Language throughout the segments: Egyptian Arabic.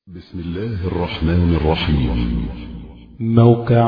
بسم الله الرحمن الرحيم موقع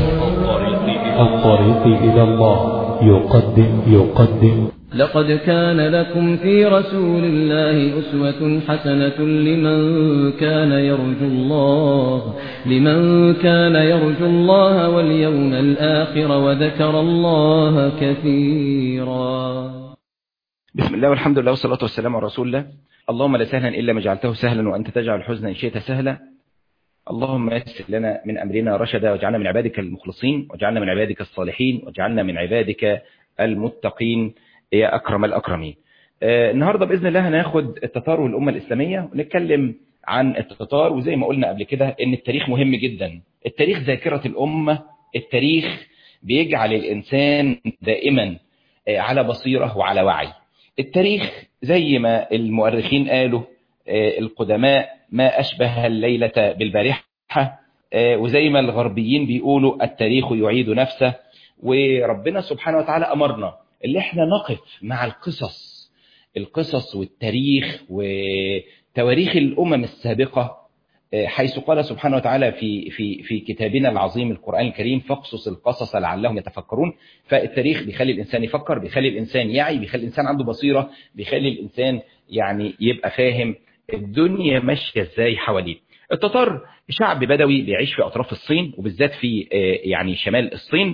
الطريق إلى الله يقدم يقدم لقد كان لكم في رسول الله أسوة حسنة لمن كان يرجو الله لمن كان يرجو الله واليوم الآخر وذكر الله كثيرا بسم الله والحمد لله والصلاة والسلام على رسول الله اللهم لا سهلا إلا ما جعلته سهلا وأنت تجعل الحزن إن شئت سهلا اللهم يسر لنا من أمرنا رشدا واجعلنا من عبادك المخلصين واجعلنا من عبادك الصالحين واجعلنا من عبادك المتقين يا أكرم الأكرمين آه النهاردة بإذن الله هناخد التتار والأمة الإسلامية ونتكلم عن التتار وزي ما قلنا قبل كده إن التاريخ مهم جدا التاريخ ذاكرة الأمة التاريخ بيجعل الإنسان دائما آه على بصيرة وعلى وعي التاريخ زي ما المؤرخين قالوا القدماء ما أشبه الليلة بالبارحة وزي ما الغربيين بيقولوا التاريخ يعيد نفسه وربنا سبحانه وتعالى أمرنا اللي احنا نقف مع القصص القصص والتاريخ وتواريخ الأمم السابقة حيث قال سبحانه وتعالى في في في كتابنا العظيم القرآن الكريم فاقصص القصص لعلهم يتفكرون فالتاريخ بيخلي الإنسان يفكر بيخلي الإنسان يعي بيخلي الإنسان عنده بصيرة بيخلي الإنسان يعني يبقى فاهم الدنيا ماشية ازاي حواليه التتار شعب بدوي بيعيش في أطراف الصين وبالذات في يعني شمال الصين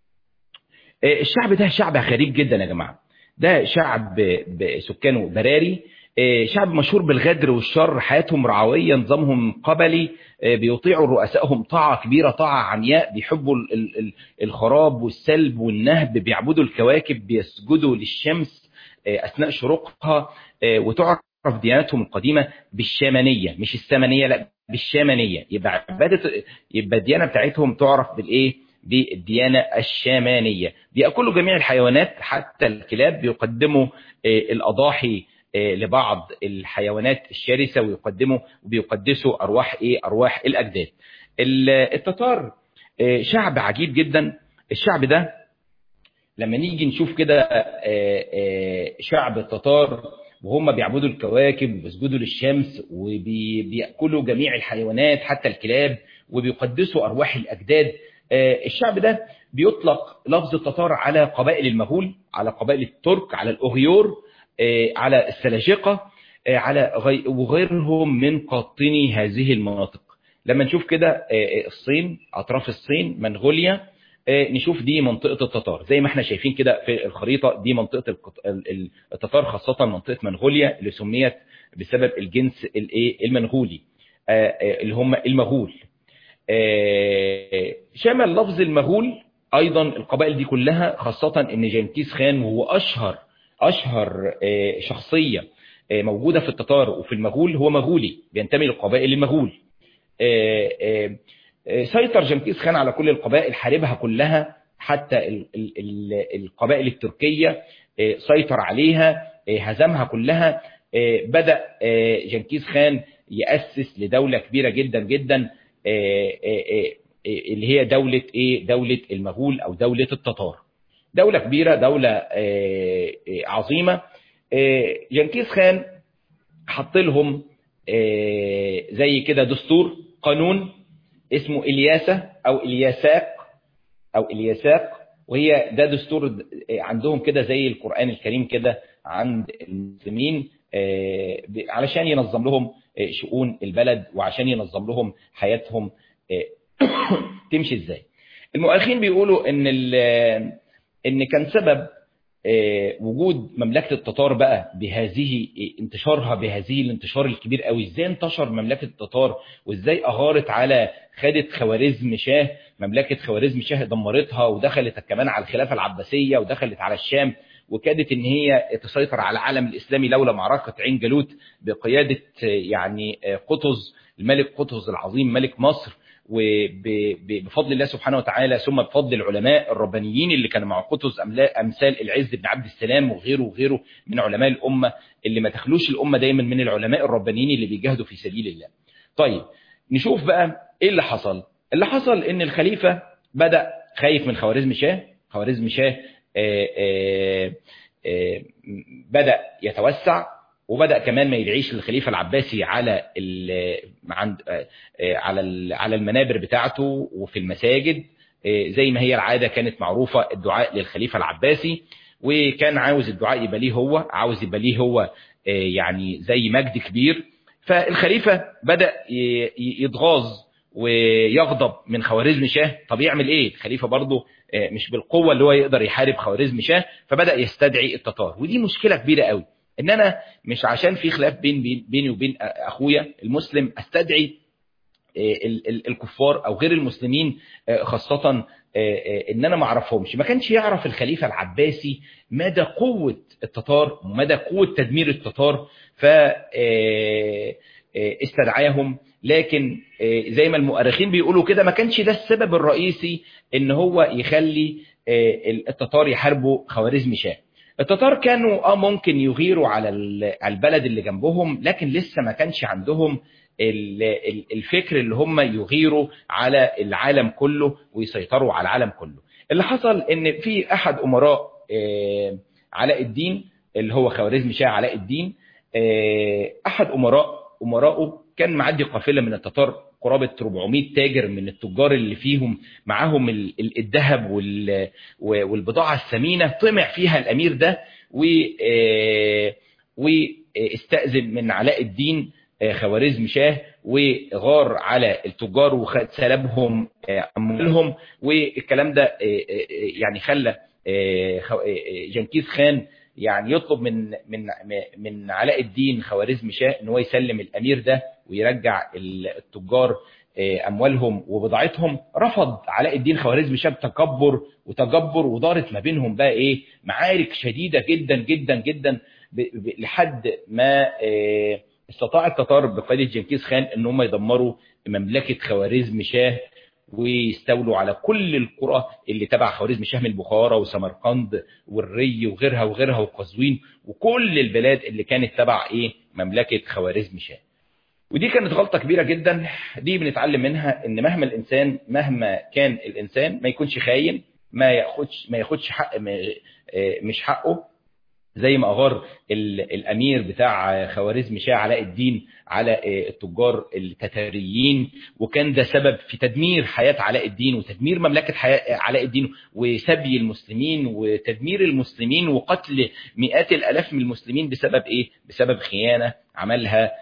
الشعب ده شعب غريب جدا يا جماعة ده شعب سكانه براري شعب مشهور بالغدر والشر حياتهم رعوية نظامهم قبلي بيطيعوا رؤسائهم طاعة كبيرة طاعة عمياء بيحبوا الخراب والسلب والنهب بيعبدوا الكواكب بيسجدوا للشمس أثناء شروقها وتعرف ديانتهم القديمة بالشامانية مش السامانية لا بالشامانية يبقى عبادة يبقى الديانة بتاعتهم تعرف بالإيه بالديانة الشامانية بيأكلوا جميع الحيوانات حتى الكلاب بيقدموا الأضاحي لبعض الحيوانات الشرسة ويقدموا وبيقدسوا أرواح إيه أرواح الأجداد التتار شعب عجيب جدا الشعب ده لما نيجي نشوف كده شعب التتار وهم بيعبدوا الكواكب وبيسجدوا للشمس وبيأكلوا جميع الحيوانات حتى الكلاب وبيقدسوا أرواح الأجداد الشعب ده بيطلق لفظ التتار على قبائل المغول على قبائل الترك على الأغيور على السلاجقة على غي... وغيرهم من قاطني هذه المناطق لما نشوف كده الصين أطراف الصين منغوليا نشوف دي منطقة التتار زي ما احنا شايفين كده في الخريطة دي منطقة التتار خاصة منطقة منغوليا اللي سميت بسبب الجنس المنغولي اللي هم المغول شمل لفظ المغول أيضا القبائل دي كلها خاصة ان جنكيز خان وهو أشهر أشهر شخصية موجودة في التتار وفي المغول هو مغولي بينتمي للقبائل المغول سيطر جنكيز خان على كل القبائل حاربها كلها حتى القبائل التركية سيطر عليها هزمها كلها بدأ جنكيز خان يأسس لدولة كبيرة جدا جدا اللي هي دولة ايه دولة المغول او دولة التتار دولة كبيرة دولة عظيمة جنكيز خان حط لهم زي كده دستور قانون اسمه إلياسة أو إلياساق أو إلياساق وهي ده دستور عندهم كده زي القرآن الكريم كده عند المسلمين علشان ينظم لهم شؤون البلد وعشان ينظم لهم حياتهم تمشي ازاي المؤرخين بيقولوا ان ان كان سبب وجود مملكة التتار بقى بهذه انتشارها بهذه الانتشار الكبير قوي ازاي انتشر مملكة التتار وازاي اغارت على خدت خوارزم شاه مملكة خوارزم شاه دمرتها ودخلت كمان على الخلافة العباسية ودخلت على الشام وكادت ان هي تسيطر على العالم الاسلامي لولا معركة عين جالوت بقيادة يعني قطز الملك قطز العظيم ملك مصر وبفضل الله سبحانه وتعالى ثم بفضل العلماء الربانيين اللي كانوا مع قطز امثال العز بن عبد السلام وغيره وغيره من علماء الامه اللي ما تخلوش الامه دايما من العلماء الربانيين اللي بيجاهدوا في سبيل الله. طيب نشوف بقى ايه اللي حصل؟ اللي حصل ان الخليفه بدا خايف من خوارزم شاه، خوارزم شاه آآ آآ آآ بدا يتوسع وبدأ كمان ما يدعيش للخليفة العباسي على عند على على المنابر بتاعته وفي المساجد زي ما هي العادة كانت معروفة الدعاء للخليفة العباسي وكان عاوز الدعاء يبقى ليه هو عاوز يبقى ليه هو يعني زي مجد كبير فالخليفة بدأ يتغاظ ويغضب من خوارزم شاه طب يعمل ايه الخليفة برضه مش بالقوة اللي هو يقدر يحارب خوارزم شاه فبدأ يستدعي التتار ودي مشكلة كبيرة قوي ان انا مش عشان في خلاف بين بيني وبين اخويا المسلم استدعي الكفار او غير المسلمين خاصة ان انا ما اعرفهمش ما كانش يعرف الخليفة العباسي مدى قوة التتار ومدى قوة تدمير التتار ف استدعاهم لكن زي ما المؤرخين بيقولوا كده ما كانش ده السبب الرئيسي ان هو يخلي التتار يحاربوا خوارزم شاه التتار كانوا اه ممكن يغيروا على البلد اللي جنبهم لكن لسه ما كانش عندهم الفكر اللي هم يغيروا على العالم كله ويسيطروا على العالم كله اللي حصل ان في احد امراء علاء الدين اللي هو خوارزم شاه علاء الدين احد امراء امراءه كان معدي قافله من التتار قرابه 400 تاجر من التجار اللي فيهم معاهم الذهب والبضاعه الثمينه طمع فيها الامير ده واستاذن من علاء الدين خوارزم شاه وغار على التجار وسلبهم اموالهم والكلام ده يعني خلى جنكيز خان يعني يطلب من من من علاء الدين خوارزم شاه ان هو يسلم الامير ده ويرجع التجار اموالهم وبضاعتهم رفض علاء الدين خوارزم شاه بتكبر وتجبر ودارت ما بينهم بقى ايه معارك شديده جدا جدا جدا لحد ما استطاع التتار بقياده جنكيز خان ان هم يدمروا مملكه خوارزم شاه ويستولوا على كل القرى اللي تبع خوارزم شاه من البخارى وسمرقند والري وغيرها وغيرها وقزوين وكل البلاد اللي كانت تبع ايه مملكه خوارزم شاه ودي كانت غلطه كبيره جدا دي بنتعلم منها ان مهما الانسان مهما كان الانسان ما يكونش خاين ما ياخدش ما ياخدش حق مش حقه زي ما اغار الامير بتاع خوارزم شاه علاء الدين على التجار التتاريين وكان ده سبب في تدمير حياه علاء الدين وتدمير مملكه علاء الدين وسبي المسلمين وتدمير المسلمين وقتل مئات الالاف من المسلمين بسبب ايه بسبب خيانه عملها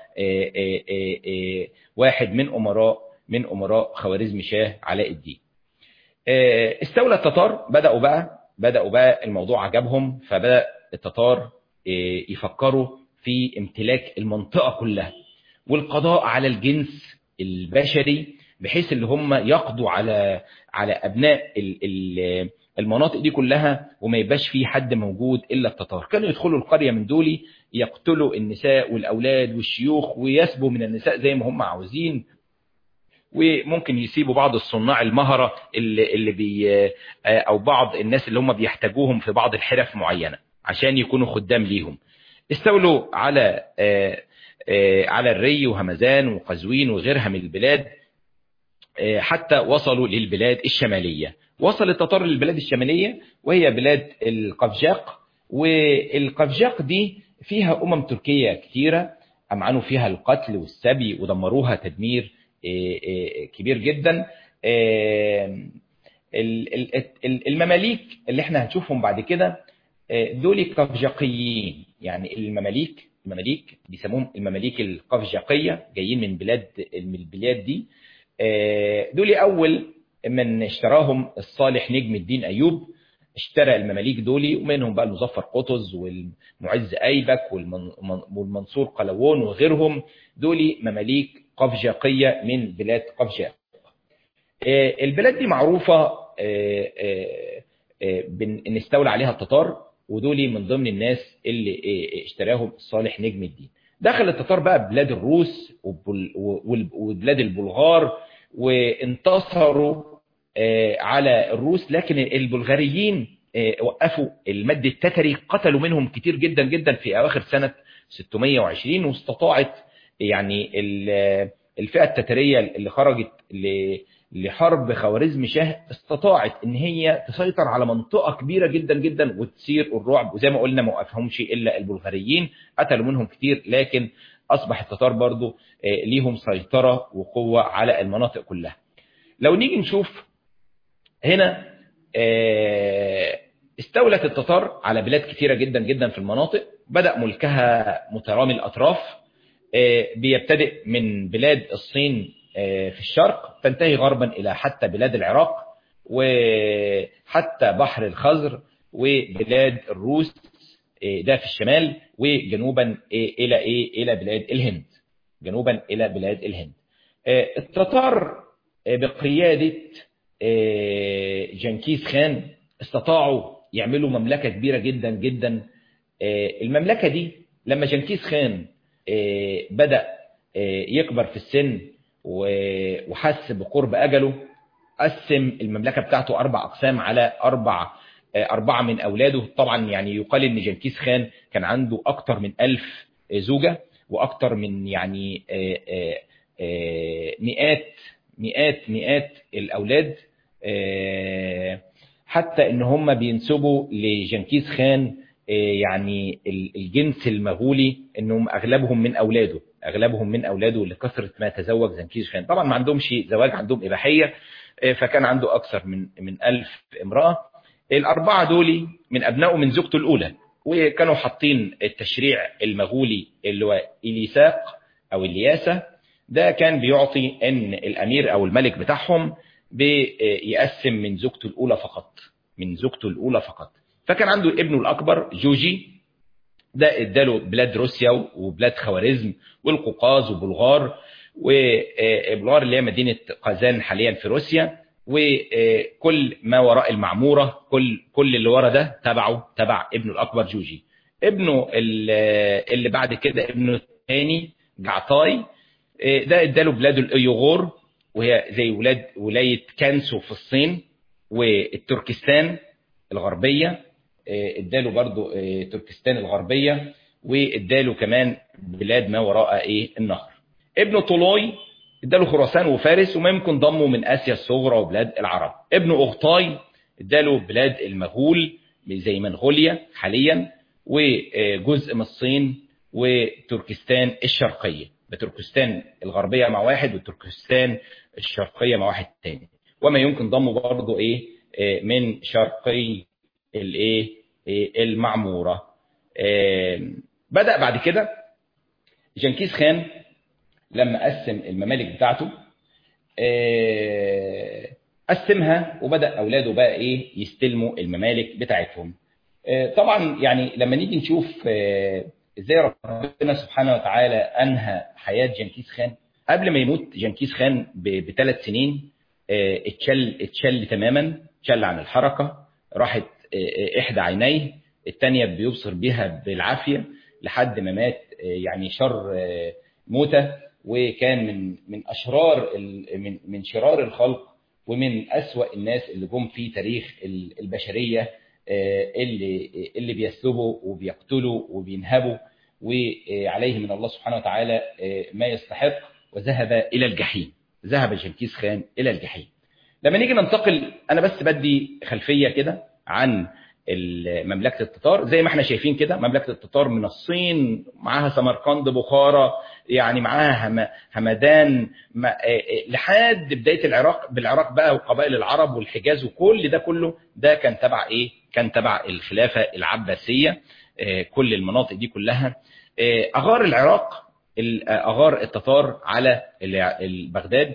واحد من امراء من امراء خوارزم شاه علاء الدين استولى التتار بداوا بقى بداوا بقى الموضوع عجبهم فبدا التتار يفكروا في امتلاك المنطقة كلها والقضاء على الجنس البشري بحيث اللي هم يقضوا على على ابناء المناطق دي كلها وما يبقاش في حد موجود الا التتار كانوا يدخلوا القريه من دول يقتلوا النساء والاولاد والشيوخ ويسبوا من النساء زي ما هم عاوزين وممكن يسيبوا بعض الصناع المهره اللي اللي بي او بعض الناس اللي هم بيحتاجوهم في بعض الحرف معينه عشان يكونوا خدام ليهم استولوا على آآ آآ على الري وهمزان وقزوين وغيرها من البلاد حتى وصلوا للبلاد الشمالية وصل التتار للبلاد الشمالية وهي بلاد القفجاق والقفجاق دي فيها أمم تركية كثيرة أمعنوا فيها القتل والسبي ودمروها تدمير كبير جدا المماليك اللي احنا هنشوفهم بعد كده دول قفجقيين يعني المماليك المماليك بيسموهم المماليك القفجقية جايين من بلاد من البلاد دي دول أول من اشتراهم الصالح نجم الدين أيوب اشترى المماليك دول ومنهم بقى المظفر قطز والمعز أيبك والمنصور قلوون وغيرهم دول مماليك قفجقية من بلاد قفجاق البلاد دي معروفة ان استولى عليها التتار ودول من ضمن الناس اللي اشتراهم صالح نجم الدين دخل التتار بقى بلاد الروس وبلاد البلغار وانتصروا على الروس لكن البلغاريين وقفوا المد التتري قتلوا منهم كتير جدا جدا في اواخر سنة 620 واستطاعت يعني الفئة التترية اللي خرجت لحرب خوارزم شاه استطاعت ان هي تسيطر على منطقة كبيرة جدا جدا وتثير الرعب وزي ما قلنا ما وقفهمش الا البلغاريين قتلوا منهم كتير لكن اصبح التتار برضو ليهم سيطرة وقوة على المناطق كلها لو نيجي نشوف هنا استولت التتار على بلاد كثيرة جدا جدا في المناطق بدأ ملكها مترامي الأطراف بيبتدئ من بلاد الصين في الشرق تنتهي غربا إلى حتى بلاد العراق وحتى بحر الخزر وبلاد الروس ده في الشمال وجنوبا إلى إيه إلى بلاد الهند جنوبا إلى بلاد الهند التتار بقيادة جنكيز خان استطاعوا يعملوا مملكة كبيرة جدا جدا المملكة دي لما جنكيز خان بدأ يكبر في السن وحس بقرب أجله قسم المملكة بتاعته أربع أقسام على أربع أربعة من أولاده طبعا يعني يقال إن جنكيز خان كان عنده أكتر من ألف زوجة وأكتر من يعني مئات مئات مئات الأولاد حتى ان هم بينسبوا لجنكيز خان يعني الجنس المغولي انهم اغلبهم من اولاده اغلبهم من اولاده لكثره ما تزوج جنكيز خان طبعا ما عندهمش زواج عندهم اباحيه فكان عنده اكثر من من 1000 امراه الاربعه دول من ابنائه من زوجته الاولى وكانوا حاطين التشريع المغولي اللي هو اليساق او الياسه ده كان بيعطي ان الامير او الملك بتاعهم بيقسم من زوجته الأولى فقط من زوجته الأولى فقط فكان عنده ابنه الأكبر جوجي ده اداله بلاد روسيا وبلاد خوارزم والقوقاز وبلغار وبلغار اللي هي مدينة قازان حاليا في روسيا وكل ما وراء المعمورة كل كل اللي ورا ده تبعه تبع ابنه الأكبر جوجي ابنه اللي بعد كده ابنه الثاني جعطاي ده اداله بلاد الايوغور وهي زي ولاد ولاية كانسو في الصين والتركستان الغربية اداله برضو تركستان الغربية واداله كمان بلاد ما وراء ايه النهر ابنه طولوي اداله خراسان وفارس وما يمكن ضمه من اسيا الصغرى وبلاد العرب ابنه اغطاي اداله بلاد المغول زي منغوليا حاليا وجزء من الصين وتركستان الشرقيه بتركستان الغربية مع واحد وتركستان الشرقية مع واحد تاني وما يمكن ضمه برضه ايه من شرقي الايه المعمورة بدأ بعد كده جنكيز خان لما قسم الممالك بتاعته قسمها وبدأ أولاده بقى إيه يستلموا الممالك بتاعتهم طبعا يعني لما نيجي نشوف ازاي ربنا سبحانه وتعالى انهى حياه جنكيز خان قبل ما يموت جنكيز خان بثلاث سنين اتشل اتشل تماما اتشل عن الحركه راحت احدى عينيه الثانيه بيبصر بها بالعافيه لحد ما مات يعني شر موته وكان من من اشرار من من شرار الخلق ومن اسوا الناس اللي جم في تاريخ البشريه اللي اللي بيسلبوا وبيقتلوا وبينهبوا وعليه من الله سبحانه وتعالى ما يستحق وذهب إلى الجحيم ذهب جنكيز خان إلى الجحيم لما نيجي ننتقل أنا بس بدي خلفية كده عن مملكة التتار زي ما احنا شايفين كده مملكة التتار من الصين معاها سمرقند بخارى يعني معاها همدان لحد بداية العراق بالعراق بقى وقبائل العرب والحجاز وكل ده كله ده كان تبع ايه كان تبع الخلافة العباسية كل المناطق دي كلها أغار العراق أغار التتار على بغداد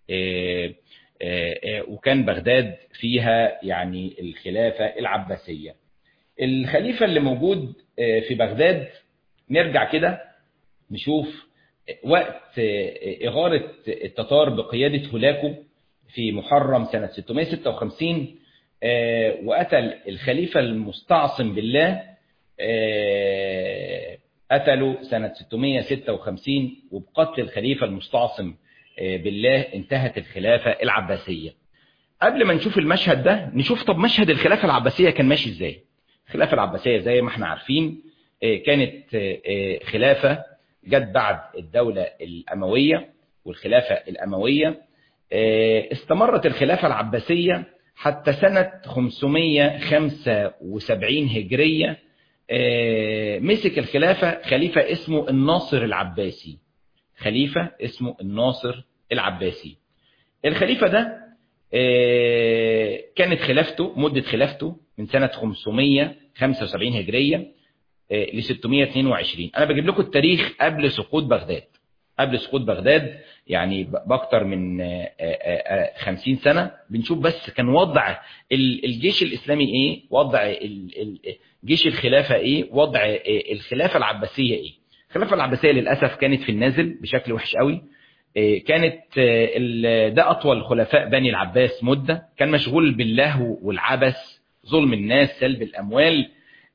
وكان بغداد فيها يعني الخلافة العباسية الخليفة اللي موجود في بغداد نرجع كده نشوف وقت إغارة التتار بقيادة هولاكو في محرم سنة 656 وقتل الخليفة المستعصم بالله قتلوا سنة 656 وبقتل الخليفة المستعصم بالله انتهت الخلافة العباسية قبل ما نشوف المشهد ده نشوف طب مشهد الخلافة العباسية كان ماشي ازاي الخلافة العباسية زي ما احنا عارفين كانت خلافة جت بعد الدولة الأموية والخلافة الأموية استمرت الخلافة العباسية حتى سنة 575 هجرية مسك الخلافة خليفة اسمه الناصر العباسي خليفة اسمه الناصر العباسي الخليفة ده كانت خلافته مدة خلافته من سنة 575 هجرية ل 622 أنا بجيب لكم التاريخ قبل سقوط بغداد قبل سقوط بغداد يعني باكتر من 50 سنة بنشوف بس كان وضع الجيش الإسلامي إيه وضع جيش الخلافة إيه وضع الخلافة العباسية إيه الخلافة العباسية للأسف كانت في النازل بشكل وحش قوي كانت ده أطول خلفاء بني العباس مدة كان مشغول باللهو والعبث ظلم الناس سلب الأموال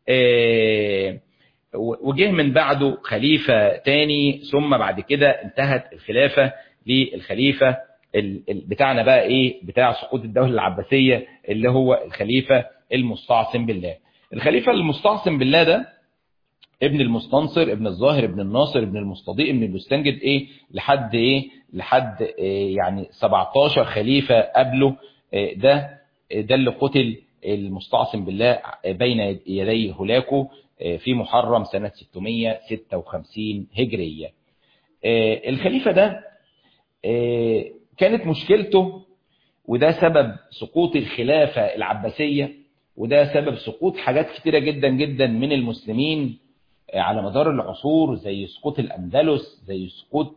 وجه من بعده خليفة تاني ثم بعد كده انتهت الخلافة للخليفة بتاعنا بقى ايه بتاع سقوط الدولة العباسية اللي هو الخليفة المستعصم بالله الخليفة المستعصم بالله ده ابن المستنصر ابن الظاهر ابن الناصر ابن المستضيء ابن المستنجد ايه لحد ايه لحد إيه يعني 17 خليفة قبله إيه ده ده اللي قتل المستعصم بالله بين يدي هلاكه في محرم سنة 656 هجرية الخليفة ده كانت مشكلته وده سبب سقوط الخلافة العباسية وده سبب سقوط حاجات كتيرة جدا جدا من المسلمين على مدار العصور زي سقوط الأندلس زي سقوط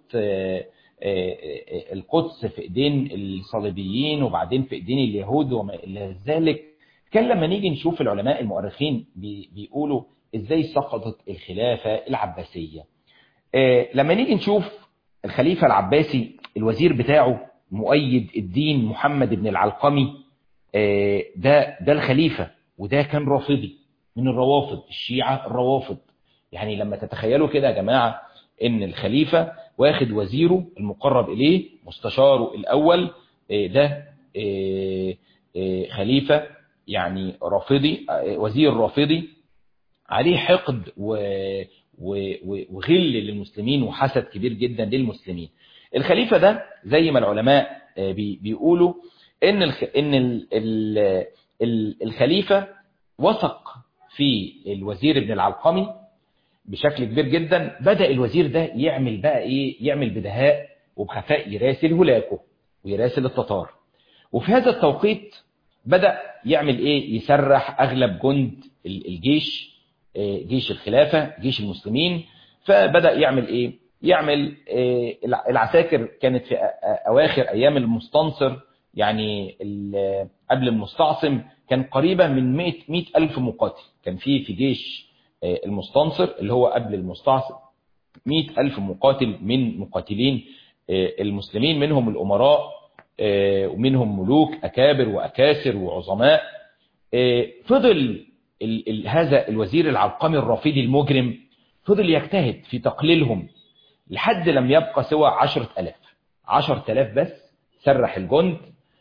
القدس في ايدين الصليبيين وبعدين في ايدين اليهود وما الى ذلك كان لما نيجي نشوف العلماء المؤرخين بيقولوا ازاي سقطت الخلافة العباسية لما نيجي نشوف الخليفة العباسي الوزير بتاعه مؤيد الدين محمد بن العلقمي ده ده الخليفة وده كان رافضي من الروافض الشيعة الروافض يعني لما تتخيلوا كده يا جماعة ان الخليفة واخد وزيره المقرب اليه مستشاره الاول ده خليفة يعني رافضي وزير رافضي عليه حقد وغل للمسلمين وحسد كبير جدا للمسلمين الخليفة ده زي ما العلماء بيقولوا ان ان الخليفة وثق في الوزير ابن العلقمي بشكل كبير جدا بدأ الوزير ده يعمل بقى ايه يعمل بدهاء وبخفاء يراسل هلاكه ويراسل التتار وفي هذا التوقيت بدأ يعمل ايه يسرح اغلب جند الجيش جيش الخلافة جيش المسلمين فبدأ يعمل ايه يعمل العساكر كانت في اواخر ايام المستنصر يعني قبل المستعصم كان قريبة من 100 100 ألف مقاتل كان في في جيش المستنصر اللي هو قبل المستعصم 100 ألف مقاتل من مقاتلين المسلمين منهم الأمراء ومنهم ملوك أكابر وأكاسر وعظماء فضل ال ال هذا الوزير العلقمي الرافضي المجرم فضل يجتهد في تقليلهم لحد لم يبقى سوى عشرة ألاف عشرة ألاف بس سرح الجند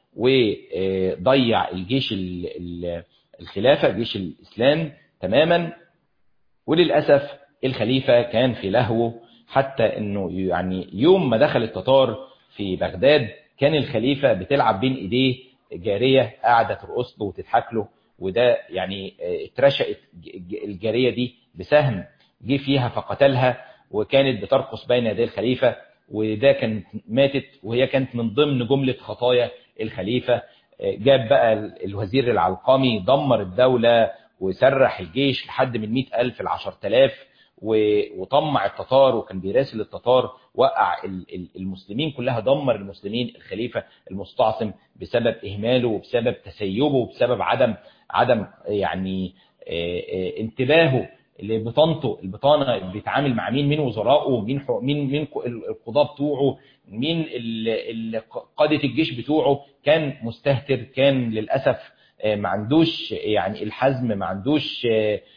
وضيع الجيش الخلافة جيش الإسلام تماما وللأسف الخليفة كان في لهوه حتى أنه يعني يوم ما دخل التتار في بغداد كان الخليفة بتلعب بين إيديه جارية قاعدة ترقص له وتضحك له وده يعني اترشقت الجارية دي بسهم جه فيها فقتلها وكانت بترقص بين يدي الخليفة وده كانت ماتت وهي كانت من ضمن جملة خطايا الخليفة جاب بقى الوزير العلقمي دمر الدولة وسرح الجيش لحد من 100 ألف ل 10000 وطمع التتار وكان بيراسل التتار وقع المسلمين كلها دمر المسلمين الخليفة المستعصم بسبب إهماله وبسبب تسيبه وبسبب عدم عدم يعني انتباهه لبطانته البطانة اللي بيتعامل مع مين مين وزرائه مين مين مين القضاة بتوعه مين قادة الجيش بتوعه كان مستهتر كان للأسف ما عندوش يعني الحزم ما عندوش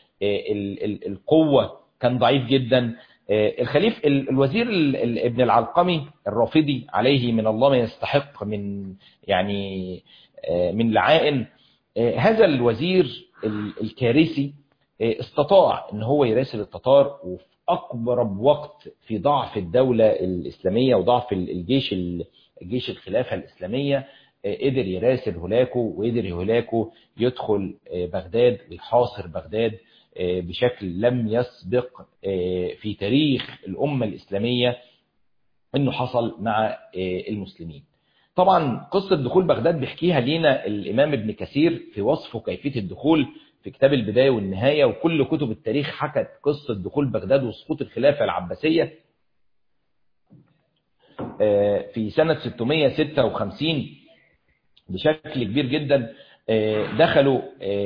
القوة كان ضعيف جدا الخليف الوزير ابن العلقمي الرافضي عليه من الله ما يستحق من يعني من لعائن هذا الوزير الكارثي استطاع ان هو يراسل التتار أقرب وقت في ضعف الدولة الإسلامية وضعف الجيش الجيش الخلافة الإسلامية قدر يراسل هولاكو وقدر هولاكو يدخل بغداد ويحاصر بغداد بشكل لم يسبق في تاريخ الأمة الإسلامية أنه حصل مع المسلمين طبعا قصة دخول بغداد بيحكيها لينا الإمام ابن كثير في وصفه كيفية الدخول في كتاب البداية والنهاية وكل كتب التاريخ حكت قصة دخول بغداد وسقوط الخلافة العباسية في سنة 656 بشكل كبير جدا دخلوا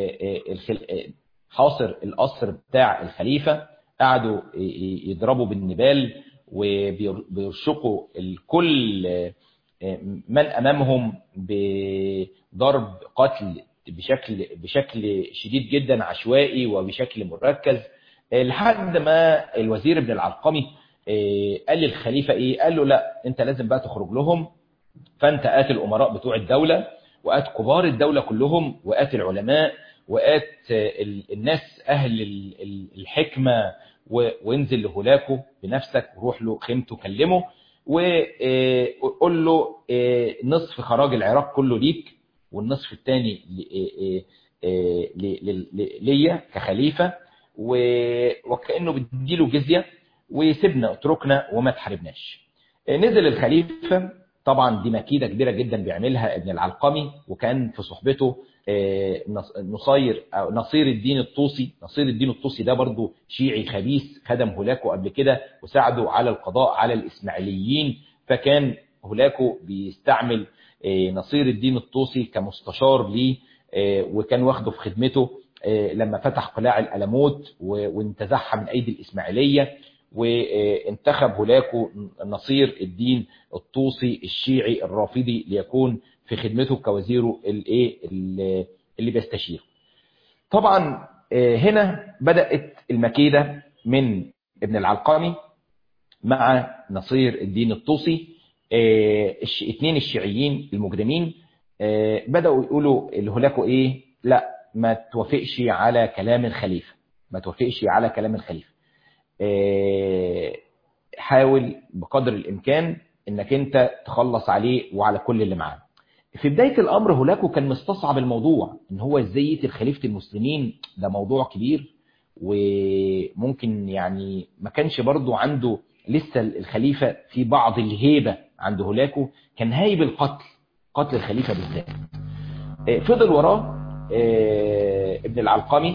حاصر القصر بتاع الخليفة قعدوا يضربوا بالنبال وبيرشقوا الكل من أمامهم بضرب قتل بشكل بشكل شديد جدا عشوائي وبشكل مركز لحد ما الوزير ابن العلقمي قال للخليفة ايه قال له لا انت لازم بقى تخرج لهم فانت آت الامراء بتوع الدولة وآت كبار الدولة كلهم وآت العلماء وآت الناس اهل الحكمة وانزل لهولاكو بنفسك وروح له خيمته كلمه وقول له نصف خراج العراق كله ليك والنصف الثاني ليا كخليفة وكأنه بتديله جزية وسيبنا اتركنا وما تحاربناش نزل الخليفة طبعا دي مكيدة كبيرة جدا بيعملها ابن العلقمي وكان في صحبته نصير أو نصير الدين الطوسي نصير الدين الطوسي ده برضو شيعي خبيث خدم هولاكو قبل كده وساعده على القضاء على الإسماعيليين فكان هولاكو بيستعمل نصير الدين الطوسي كمستشار ليه وكان واخده في خدمته لما فتح قلاع الألموت وانتزعها من أيدي الإسماعيلية وانتخب هولاكو نصير الدين الطوسي الشيعي الرافضي ليكون في خدمته كوزيره الايه اللي بيستشير طبعا هنا بدأت المكيدة من ابن العلقامي مع نصير الدين الطوسي اثنين الشيعيين المجرمين بدأوا يقولوا الهولاكو ايه لا ما توافقش على كلام الخليفة ما توافقش على كلام الخليفة حاول بقدر الامكان انك انت تخلص عليه وعلى كل اللي معاه في بداية الامر هولاكو كان مستصعب الموضوع ان هو ازاي يقتل خليفة المسلمين ده موضوع كبير وممكن يعني ما كانش برضو عنده لسه الخليفة في بعض الهيبة عند هولاكو كان هايب القتل قتل الخليفة بالذات فضل وراه ابن العلقمي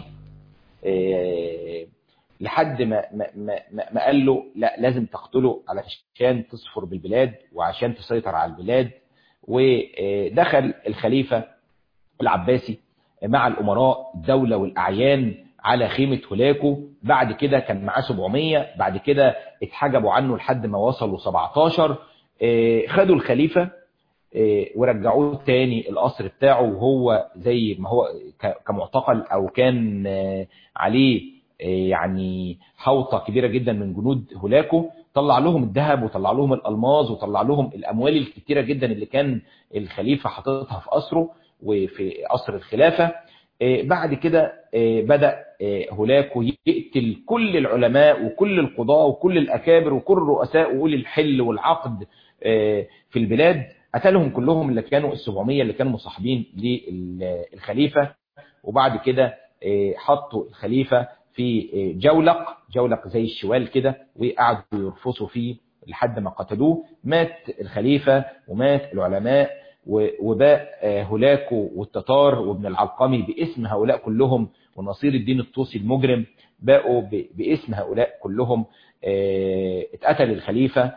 لحد ما, ما, ما, ما قال له لا لازم تقتله علشان تصفر بالبلاد وعشان تسيطر على البلاد ودخل الخليفة العباسي مع الأمراء الدولة والأعيان على خيمة هولاكو بعد كده كان معاه 700 بعد كده اتحجبوا عنه لحد ما وصلوا 17 خدوا الخليفة ورجعوه تاني القصر بتاعه وهو زي ما هو كمعتقل او كان عليه يعني حوطة كبيرة جدا من جنود هولاكو طلع لهم الذهب وطلع لهم الألماظ وطلع لهم الأموال الكتيرة جدا اللي كان الخليفة حاططها في قصره وفي قصر الخلافة بعد كده بدأ هولاكو يقتل كل العلماء وكل القضاة وكل الأكابر وكل الرؤساء وأولي الحل والعقد في البلاد قتلهم كلهم اللي كانوا السبعمية اللي كانوا مصاحبين للخليفة وبعد كده حطوا الخليفة في جولق جولق زي الشوال كده وقعدوا يرفصوا فيه لحد ما قتلوه مات الخليفة ومات العلماء وباء هولاكو والتتار وابن العلقمي باسم هؤلاء كلهم ونصير الدين الطوسي المجرم باقوا باسم هؤلاء كلهم اتقتل الخليفة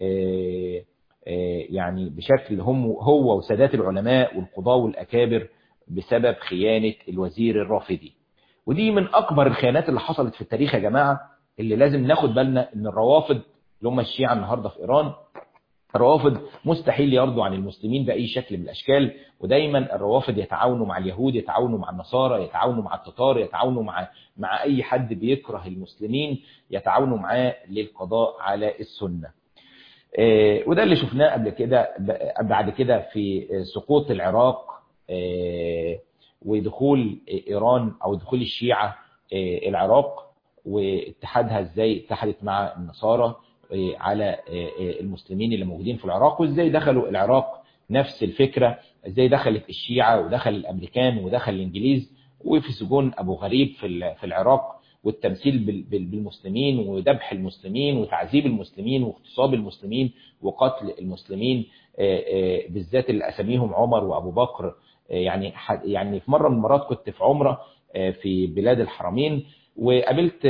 يعني بشكل هم هو وسادات العلماء والقضاة والأكابر بسبب خيانة الوزير الرافضي ودي من أكبر الخيانات اللي حصلت في التاريخ يا جماعة اللي لازم ناخد بالنا إن الروافض اللي هم الشيعة النهاردة في إيران الروافض مستحيل يرضوا عن المسلمين بأي شكل من الأشكال ودايما الروافض يتعاونوا مع اليهود يتعاونوا مع النصارى يتعاونوا مع التتار يتعاونوا مع مع أي حد بيكره المسلمين يتعاونوا معاه للقضاء على السنة وده اللي شفناه قبل كده بعد كده في سقوط العراق ودخول إيران أو دخول الشيعة العراق واتحادها ازاي اتحدت مع النصارى على المسلمين اللي موجودين في العراق وازاي دخلوا العراق نفس الفكرة ازاي دخلت الشيعة ودخل الامريكان ودخل الانجليز وفي سجون ابو غريب في في العراق والتمثيل بالمسلمين وذبح المسلمين وتعذيب المسلمين واغتصاب المسلمين وقتل المسلمين بالذات اللي اساميهم عمر وابو بكر يعني يعني في مره من المرات كنت في عمره في بلاد الحرمين وقابلت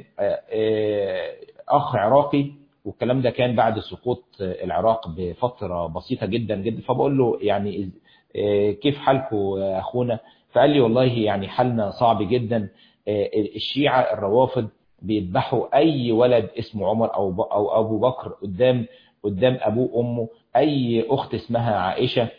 اخ عراقي والكلام ده كان بعد سقوط العراق بفتره بسيطه جدا جدا فبقول له يعني كيف حالكم يا اخونا فقال لي والله يعني حالنا صعب جدا الشيعة الروافض بيذبحوا اي ولد اسمه عمر او او ابو بكر قدام قدام ابوه وامه اي اخت اسمها عائشه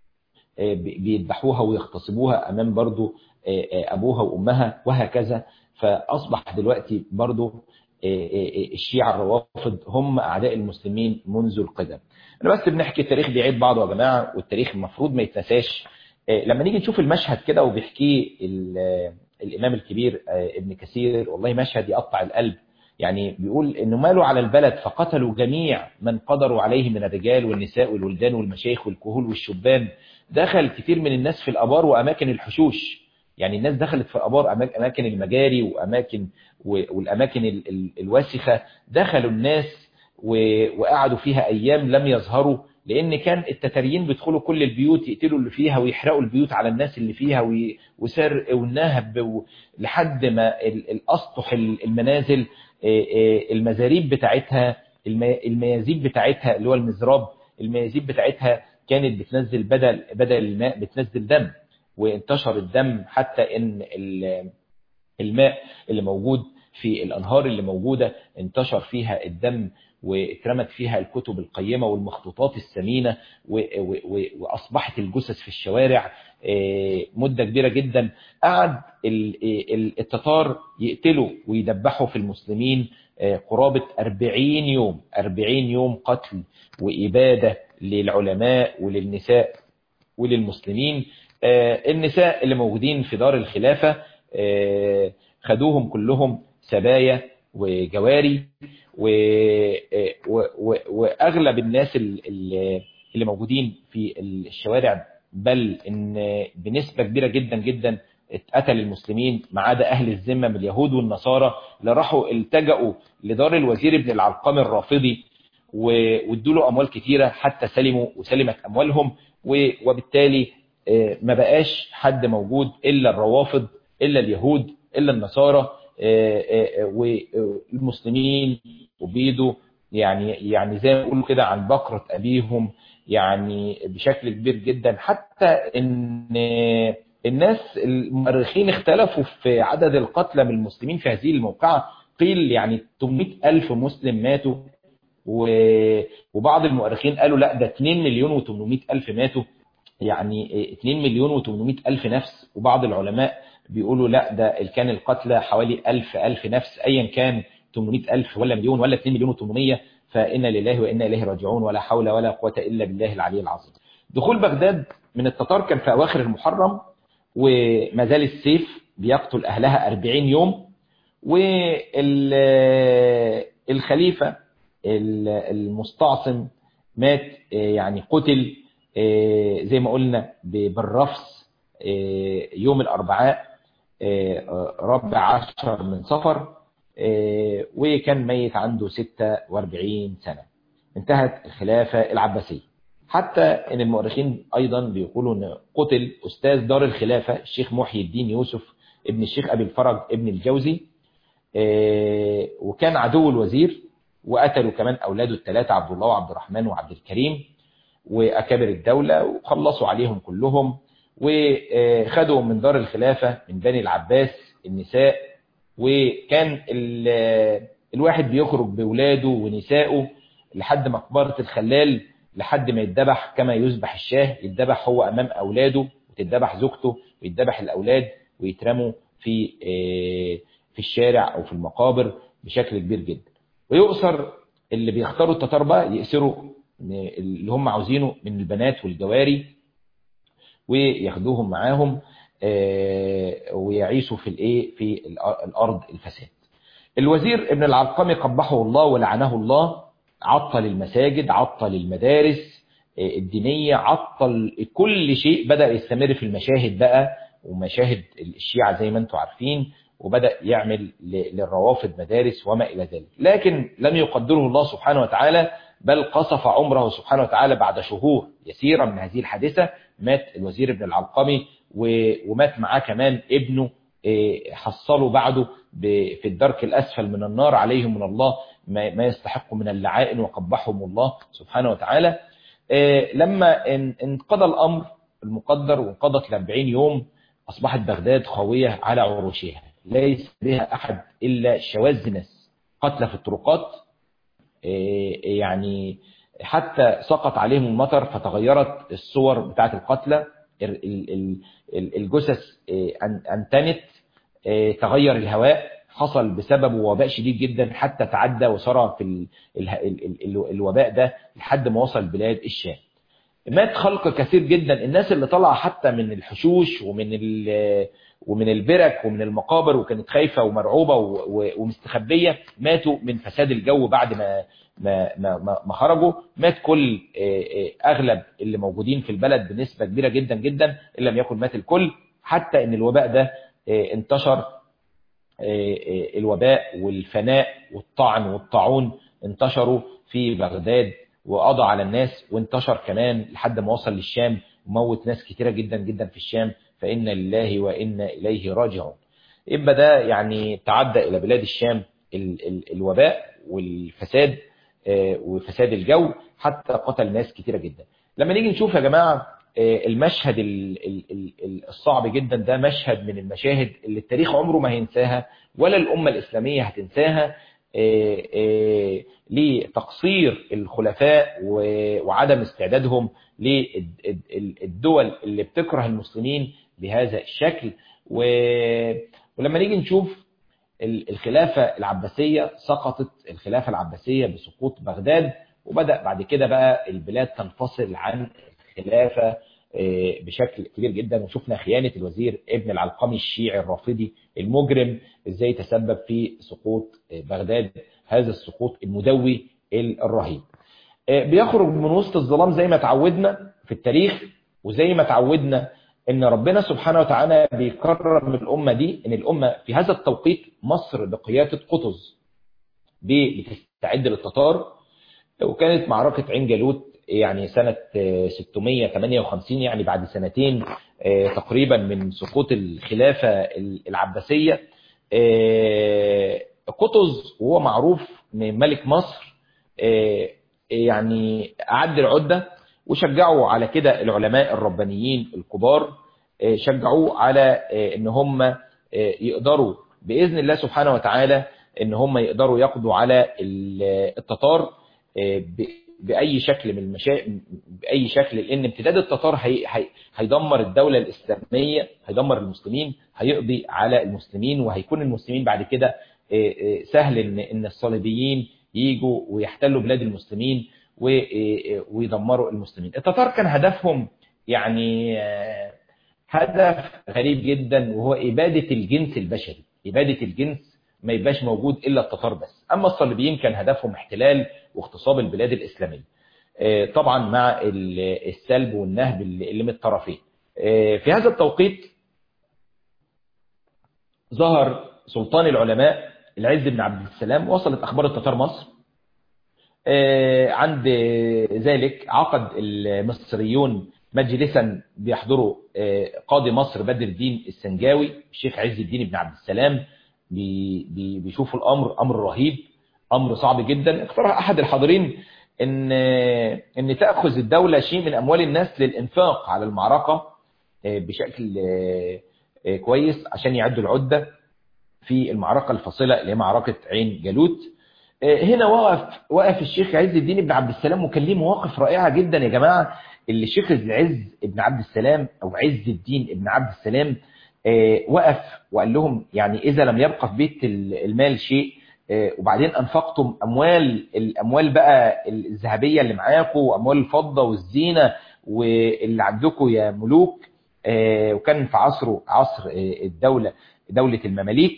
بيذبحوها ويغتصبوها امام برضو ابوها وامها وهكذا فاصبح دلوقتي برضو الشيعة الروافض هم اعداء المسلمين منذ القدم انا بس بنحكي التاريخ بيعيد بعضه يا جماعه والتاريخ المفروض ما يتنساش لما نيجي نشوف المشهد كده وبيحكيه الامام الكبير ابن كثير والله مشهد يقطع القلب يعني بيقول انه مالوا على البلد فقتلوا جميع من قدروا عليه من الرجال والنساء والولدان والمشايخ والكهول والشبان دخل كتير من الناس في الابار واماكن الحشوش يعني الناس دخلت في ابار اماكن المجاري واماكن والاماكن الواسخه دخلوا الناس وقعدوا فيها ايام لم يظهروا لان كان التتاريين بيدخلوا كل البيوت يقتلوا اللي فيها ويحرقوا البيوت على الناس اللي فيها وسرق والنهب لحد ما الاسطح المنازل المزاريب بتاعتها الميازيب بتاعتها اللي هو المزراب الميازيب بتاعتها كانت بتنزل بدل بدل الماء بتنزل دم وانتشر الدم حتى ان الماء اللي موجود في الانهار اللي موجوده انتشر فيها الدم واترمت فيها الكتب القيمة والمخطوطات الثمينة وأصبحت الجثث في الشوارع مدة كبيرة جدا قعد التتار يقتلوا ويدبحوا في المسلمين قرابة 40 يوم 40 يوم قتل وإبادة للعلماء وللنساء وللمسلمين النساء اللي موجودين في دار الخلافة خدوهم كلهم سبايا وجواري و... و... و... واغلب الناس اللي موجودين في الشوارع بل ان بنسبه كبيره جدا جدا اتقتل المسلمين ما عدا اهل الذمه من اليهود والنصارى اللي راحوا التجأوا لدار الوزير ابن العلقام الرافضي وادوا له اموال كتيره حتى سلموا وسلمت اموالهم وبالتالي ما بقاش حد موجود الا الروافض الا اليهود الا النصارى والمسلمين وبيدوا يعني يعني زي ما بيقولوا كده عن بكرة أبيهم يعني بشكل كبير جدا حتى إن الناس المؤرخين اختلفوا في عدد القتلى من المسلمين في هذه الموقعة قيل يعني 800 ألف مسلم ماتوا وبعض المؤرخين قالوا لا ده 2 مليون و800 ألف ماتوا يعني 2 مليون و800 ألف نفس وبعض العلماء بيقولوا لا ده كان القتلى حوالي ألف ألف نفس أيا كان 800 ألف ولا مليون ولا 2 مليون و800 فإنا لله وإنا إليه راجعون ولا حول ولا قوة إلا بالله العلي العظيم دخول بغداد من التتار كان في أواخر المحرم وما زال السيف بيقتل أهلها 40 يوم والخليفة المستعصم مات يعني قتل زي ما قلنا بالرفس يوم الأربعاء ربع عشر من صفر وكان ميت عنده 46 سنة انتهت الخلافة العباسية حتى ان المؤرخين ايضا بيقولوا ان قتل استاذ دار الخلافة الشيخ محي الدين يوسف ابن الشيخ ابي الفرج ابن الجوزي وكان عدو الوزير وقتلوا كمان اولاده الثلاثة عبد الله وعبد الرحمن وعبد الكريم واكابر الدولة وخلصوا عليهم كلهم وخدوا من دار الخلافة من بني العباس النساء وكان الواحد بيخرج بولاده ونسائه لحد مقبرة الخلال لحد ما يتذبح كما يذبح الشاه يتذبح هو أمام أولاده وتتذبح زوجته ويتذبح الأولاد ويترموا في في الشارع أو في المقابر بشكل كبير جدا ويؤثر اللي بيختاروا التتار بقى يأسروا اللي هم عاوزينه من البنات والجواري وياخدوهم معاهم ويعيشوا في الايه في الارض الفساد الوزير ابن العلقمي قبحه الله ولعنه الله عطل المساجد عطل المدارس الدينية عطل كل شيء بدأ يستمر في المشاهد بقى ومشاهد الشيعة زي ما انتم عارفين وبدأ يعمل للروافد مدارس وما إلى ذلك لكن لم يقدره الله سبحانه وتعالى بل قصف عمره سبحانه وتعالى بعد شهور يسيرة من هذه الحادثة مات الوزير ابن العلقمي ومات معاه كمان ابنه حصلوا بعده في الدرك الأسفل من النار عليهم من الله ما يستحق من اللعائن وقبحهم الله سبحانه وتعالى لما انقضى الأمر المقدر وانقضت ل 40 يوم أصبحت بغداد خاوية على عروشها ليس بها أحد إلا شواذ ناس قتلى في الطرقات يعني حتى سقط عليهم المطر فتغيرت الصور بتاعت القتلى الجثث أنتنت تغير الهواء حصل بسببه وباء شديد جدا حتى تعدى وصار في الوباء ده لحد ما وصل بلاد الشام مات خلق كثير جدا الناس اللي طلع حتى من الحشوش ومن ومن البرك ومن المقابر وكانت خايفة ومرعوبة ومستخبية ماتوا من فساد الجو بعد ما ما ما ما خرجوا مات كل اغلب اللي موجودين في البلد بنسبة كبيرة جدا جدا ان لم يكن مات الكل حتى ان الوباء ده انتشر الوباء والفناء والطعن والطاعون انتشروا في بغداد وقضى على الناس وانتشر كمان لحد ما وصل للشام وموت ناس كتيرة جدا جدا في الشام فإن لله وإنا إليه راجعون يبقى ده يعني تعدى إلى بلاد الشام ال ال الوباء والفساد وفساد الجو حتى قتل ناس كتيرة جدا لما نيجي نشوف يا جماعة المشهد الصعب جدا ده مشهد من المشاهد اللي التاريخ عمره ما هينساها ولا الأمة الإسلامية هتنساها لتقصير الخلفاء وعدم استعدادهم للدول اللي بتكره المسلمين بهذا الشكل ولما نيجي نشوف الخلافة العباسية سقطت الخلافة العباسية بسقوط بغداد وبدأ بعد كده بقى البلاد تنفصل عن الخلافة بشكل كبير جدا وشفنا خيانة الوزير ابن العلقمي الشيعي الرافضي المجرم ازاي تسبب في سقوط بغداد هذا السقوط المدوي الرهيب بيخرج من وسط الظلام زي ما تعودنا في التاريخ وزي ما تعودنا ان ربنا سبحانه وتعالى بيكرم الامه دي ان الامه في هذا التوقيت مصر بقياده قطز بتستعد للتتار وكانت معركه عين جالوت يعني سنة 658 يعني بعد سنتين تقريبا من سقوط الخلافة العباسية قطز وهو معروف من ملك مصر يعني أعد العدة وشجعوا على كده العلماء الربانيين الكبار شجعوه على ان هم يقدروا بإذن الله سبحانه وتعالى ان هم يقدروا يقضوا على التتار باي شكل من المشا... باي شكل لان امتداد التتار هي... هي... هيدمر الدوله الاسلاميه هيدمر المسلمين هيقضي على المسلمين وهيكون المسلمين بعد كده سهل ان ان الصليبيين يجوا ويحتلوا بلاد المسلمين و... ويدمروا المسلمين التتار كان هدفهم يعني هدف غريب جدا وهو اباده الجنس البشري اباده الجنس ما يبقاش موجود الا التتار بس اما الصليبيين كان هدفهم احتلال واغتصاب البلاد الاسلاميه طبعا مع السلب والنهب اللي من الطرفين في هذا التوقيت ظهر سلطان العلماء العز بن عبد السلام وصلت اخبار التتار مصر عند ذلك عقد المصريون مجلسا بيحضروا قاضي مصر بدر الدين السنجاوي الشيخ عز الدين بن عبد السلام بيشوفوا الامر امر رهيب امر صعب جدا اقترح احد الحاضرين ان ان تاخذ الدوله شيء من اموال الناس للانفاق على المعركه بشكل كويس عشان يعدوا العده في المعركه الفاصله اللي هي معركه عين جالوت هنا وقف وقف الشيخ عز الدين بن عبد السلام وكان ليه مواقف رائعه جدا يا جماعه اللي الشيخ العز بن عبد السلام او عز الدين بن عبد السلام وقف وقال لهم يعني اذا لم يبقى في بيت المال شيء وبعدين انفقتم اموال الاموال بقى الذهبيه اللي معاكم واموال الفضه والزينه واللي عندكم يا ملوك وكان في عصره عصر الدوله دوله المماليك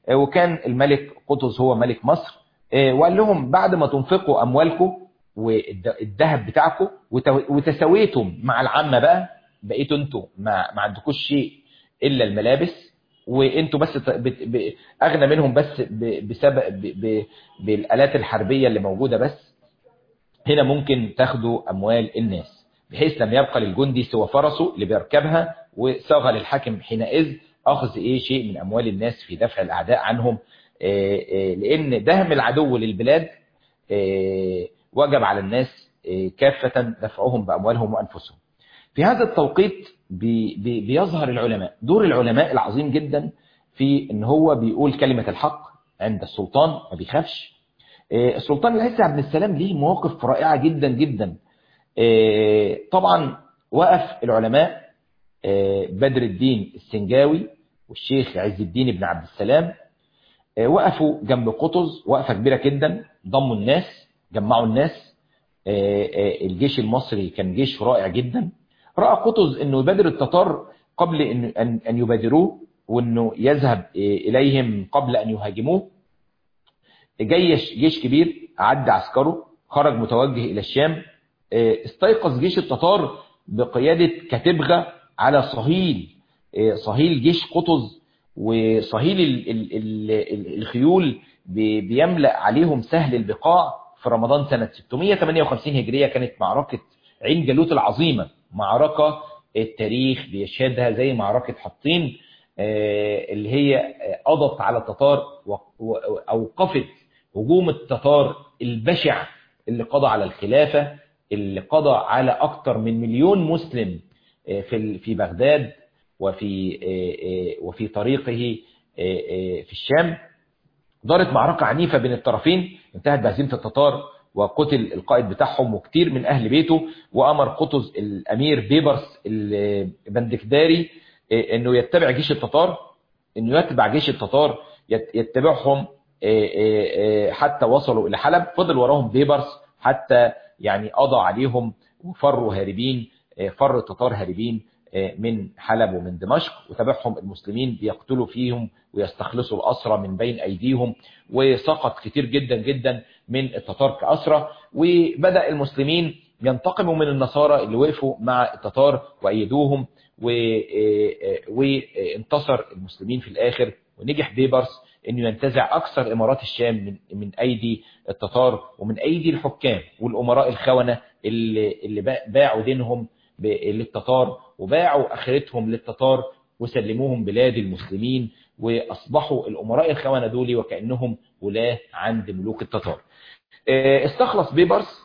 آه، وكان الملك قطز هو ملك مصر آه، وقال لهم بعد ما تنفقوا اموالكم والذهب بتاعكم وت- وتساويتم مع العامه بقى بقيتوا انتوا ما, ما عندكوش شيء الا الملابس وانتوا بس ت- بت- ب- اغنى منهم بس ب- بسبب ب- ب- بالالات الحربيه اللي موجوده بس هنا ممكن تاخدوا اموال الناس بحيث لم يبقى للجندي سوى فرسه اللي بيركبها وصاغ للحاكم حينئذ اخذ ايه شيء من اموال الناس في دفع الاعداء عنهم آه، آه، لان دهم العدو للبلاد آه، وجب على الناس آه، كافة دفعهم بأموالهم وأنفسهم في هذا التوقيت بي بي بيظهر العلماء دور العلماء العظيم جدا في ان هو بيقول كلمة الحق عند السلطان ما بيخافش آه، السلطان العيسى عبد السلام ليه مواقف رائعة جدا جدا آه، طبعا وقف العلماء آه، بدر الدين السنجاوي والشيخ عز الدين بن عبد السلام آه، وقفوا جنب قطز وقفة كبيرة جدا ضموا الناس جمعوا الناس آه، آه، الجيش المصري كان جيش رائع جدا رأى قطز انه يبادر التتار قبل ان ان أن يبادروه وانه يذهب آه، اليهم قبل ان يهاجموه جيش جيش كبير عدى عسكره خرج متوجه الى الشام آه، استيقظ جيش التتار بقيادة كتبغة على صهيل آه، صهيل جيش قطز وصهيل ال- ال- ال- ال- الخيول بي- بيملأ عليهم سهل البقاع في رمضان سنة 658 هجرية كانت معركة عين جالوت العظيمة معركة التاريخ بيشهدها زي معركة حطين آه، اللي هي آه، قضت على التتار وأوقفت هجوم التتار البشع اللي قضى على الخلافة اللي قضى على أكثر من مليون مسلم آه، في ال- في بغداد وفي آه، آه، وفي طريقه آه، آه، في الشام دارت معركة عنيفة بين الطرفين انتهت بهزيمة التتار وقتل القائد بتاعهم وكتير من أهل بيته وأمر قطز الأمير بيبرس البندكداري آه، أنه يتبع جيش التتار أنه يتبع جيش التتار يت- يتبعهم آه، آه، آه، حتى وصلوا إلى حلب فضل وراهم بيبرس حتى يعني قضى عليهم وفروا هاربين آه، فر التتار هاربين آه، من حلب ومن دمشق وتابعهم المسلمين بيقتلوا فيهم ويستخلصوا الأسرى من بين أيديهم وسقط كتير جدا جدا من التتار كأسرى وبدأ المسلمين ينتقموا من النصارى اللي وقفوا مع التتار وأيدوهم و- آه، آه، وانتصر المسلمين في الآخر ونجح بيبرس انه ينتزع اكثر امارات الشام من من ايدي التتار ومن ايدي الحكام والامراء الخونه اللي اللي با- باعوا دينهم ب- للتتار وباعوا اخرتهم للتتار وسلموهم بلاد المسلمين واصبحوا الامراء الخونه دول وكانهم ولاه عند ملوك التتار. آه، استخلص بيبرس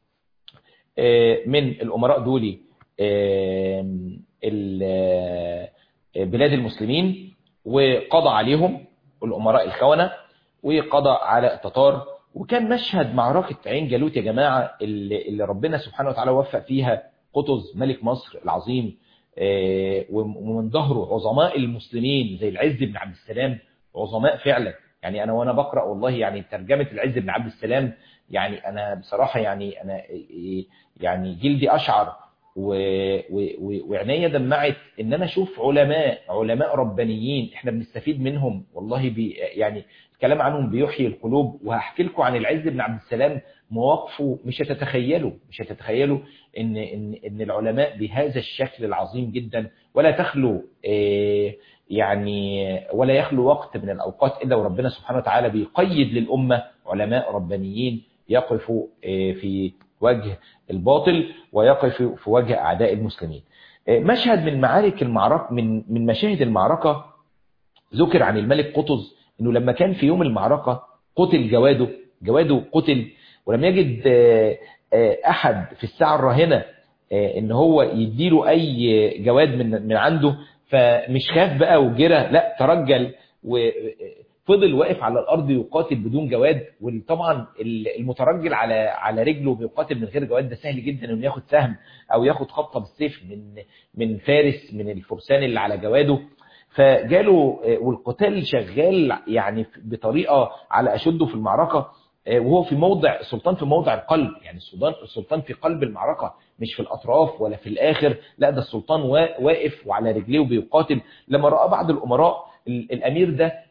آه، من الامراء دول آه، ال- آه، بلاد المسلمين وقضى عليهم الامراء الخونه وقضى على التتار وكان مشهد معركه عين جالوت يا جماعه اللي اللي ربنا سبحانه وتعالى وفق فيها قطز ملك مصر العظيم آه، ومن ظهره عظماء المسلمين زي العز بن عبد السلام عظماء فعلا يعني انا وانا بقرا والله يعني ترجمه العز بن عبد السلام يعني انا بصراحه يعني انا يعني جلدي اشعر و- و- و- وعينيا دمعت ان انا اشوف علماء علماء ربانيين احنا بنستفيد منهم والله بي يعني الكلام عنهم بيحيي القلوب وهحكي لكم عن العز بن عبد السلام مواقفه مش هتتخيلوا مش هتتخيلوا ان ان ان العلماء بهذا الشكل العظيم جدا ولا تخلو آه، يعني ولا يخلو وقت من الاوقات الا وربنا سبحانه وتعالى بيقيد للامه علماء ربانيين يقفوا آه، في وجه الباطل ويقفوا في وجه اعداء المسلمين. آه، مشهد من معارك المعركه من من مشاهد المعركه ذكر عن الملك قطز انه لما كان في يوم المعركه قتل جواده جواده قتل ولم يجد آه، آه، احد في الساعه الراهنه آه، ان هو يديله اي جواد من من عنده فمش خاف بقى وجرى لا ترجل وفضل واقف على الارض يقاتل بدون جواد وطبعا المترجل على على رجله بيقاتل من غير جواد ده سهل جدا انه ياخد سهم او ياخد خبطه بالسيف من من فارس من الفرسان اللي على جواده فجاله آه، والقتال شغال يعني بطريقه على اشده في المعركه آه، وهو في موضع السلطان في موضع القلب يعني السلطان السلطان في قلب المعركه مش في الاطراف ولا في الاخر لا ده السلطان وا- واقف وعلى رجليه وبيقاتل لما راى بعض الامراء ال- الامير ده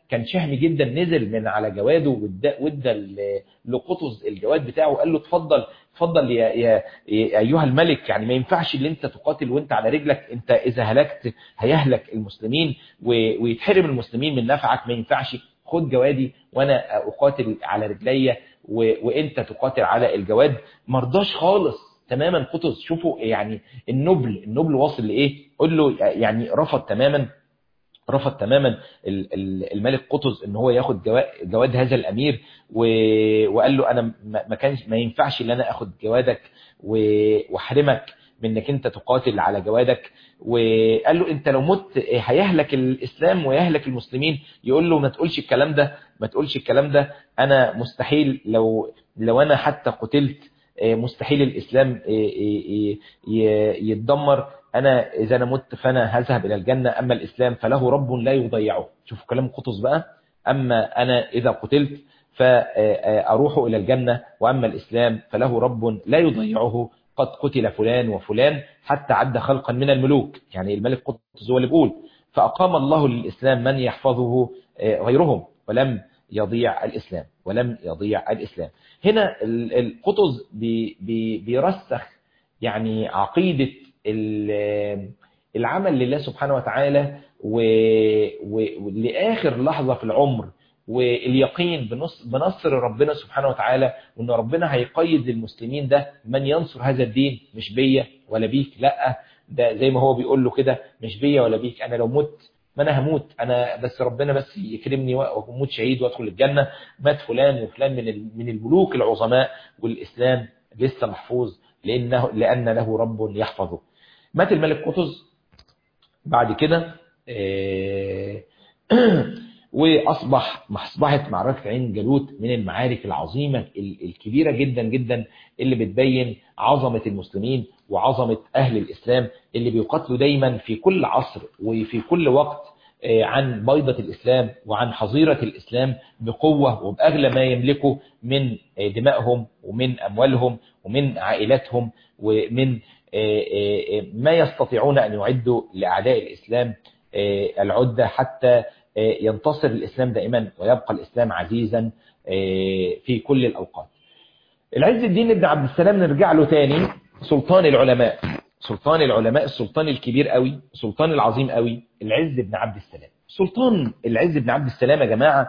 كان شهم جدا نزل من على جواده وادى وادى ل- لقطز الجواد بتاعه وقال له اتفضل اتفضل يا, يا, يا ايها الملك يعني ما ينفعش اللي انت تقاتل وانت على رجلك انت اذا هلكت هيهلك المسلمين و- ويتحرم المسلمين من نفعك ما ينفعش خد جوادي وانا اقاتل على رجليا و- وانت تقاتل على الجواد مرضاش خالص تماما قطز شوفوا يعني النبل النبل واصل لايه قول له يعني رفض تماما رفض تماما ال- ال- الملك قطز ان هو ياخد جوا- جواد هذا الامير و- وقال له انا ما ما كانش ما ينفعش ان انا اخد جوادك و- واحرمك من انك انت تقاتل على جوادك وقال له انت لو مت هيهلك الاسلام ويهلك المسلمين يقول له ما تقولش الكلام ده ما تقولش الكلام ده انا مستحيل لو لو انا حتى قتلت آه، مستحيل الاسلام آه، آه، آه، ي- يتدمر انا اذا انا مت فانا هذهب الى الجنه اما الاسلام فله رب لا يضيعه شوفوا كلام قطز بقى اما انا اذا قتلت فاروح الى الجنه واما الاسلام فله رب لا يضيعه قد قتل فلان وفلان حتى عد خلقا من الملوك يعني الملك قطز هو اللي بيقول فاقام الله للاسلام من يحفظه آه، غيرهم ولم يضيع الاسلام ولم يضيع الاسلام هنا ال- القطز بي بي بيرسخ يعني عقيدة ال- العمل لله سبحانه وتعالى و- و- ولآخر لحظة في العمر واليقين بنص- بنصر ربنا سبحانه وتعالى وان ربنا هيقيد للمسلمين ده من ينصر هذا الدين مش بيا ولا بيك لا ده زي ما هو بيقول له كده مش بيا ولا بيك انا لو مت ما انا هموت انا بس ربنا بس يكرمني واموت شهيد وادخل الجنه مات فلان وفلان من ال- من الملوك العظماء والاسلام لسه محفوظ لانه لان له رب يحفظه مات الملك قطز بعد كده آه، واصبح اصبحت معركه عين جالوت من المعارك العظيمه ال- الكبيره جدا جدا اللي بتبين عظمه المسلمين وعظمه اهل الاسلام اللي بيقاتلوا دايما في كل عصر وفي كل وقت آه، عن بيضة الإسلام وعن حظيرة الإسلام بقوة وبأغلى ما يملكه من آه، دمائهم ومن أموالهم ومن عائلاتهم ومن آه، آه، ما يستطيعون أن يعدوا لأعداء الإسلام آه، العدة حتى آه، ينتصر الإسلام دائما ويبقى الإسلام عزيزا آه، في كل الأوقات العز الدين بن عبد السلام نرجع له تاني سلطان العلماء سلطان العلماء السلطان الكبير قوي السلطان العظيم قوي العز بن عبد السلام سلطان العز بن عبد السلام يا جماعة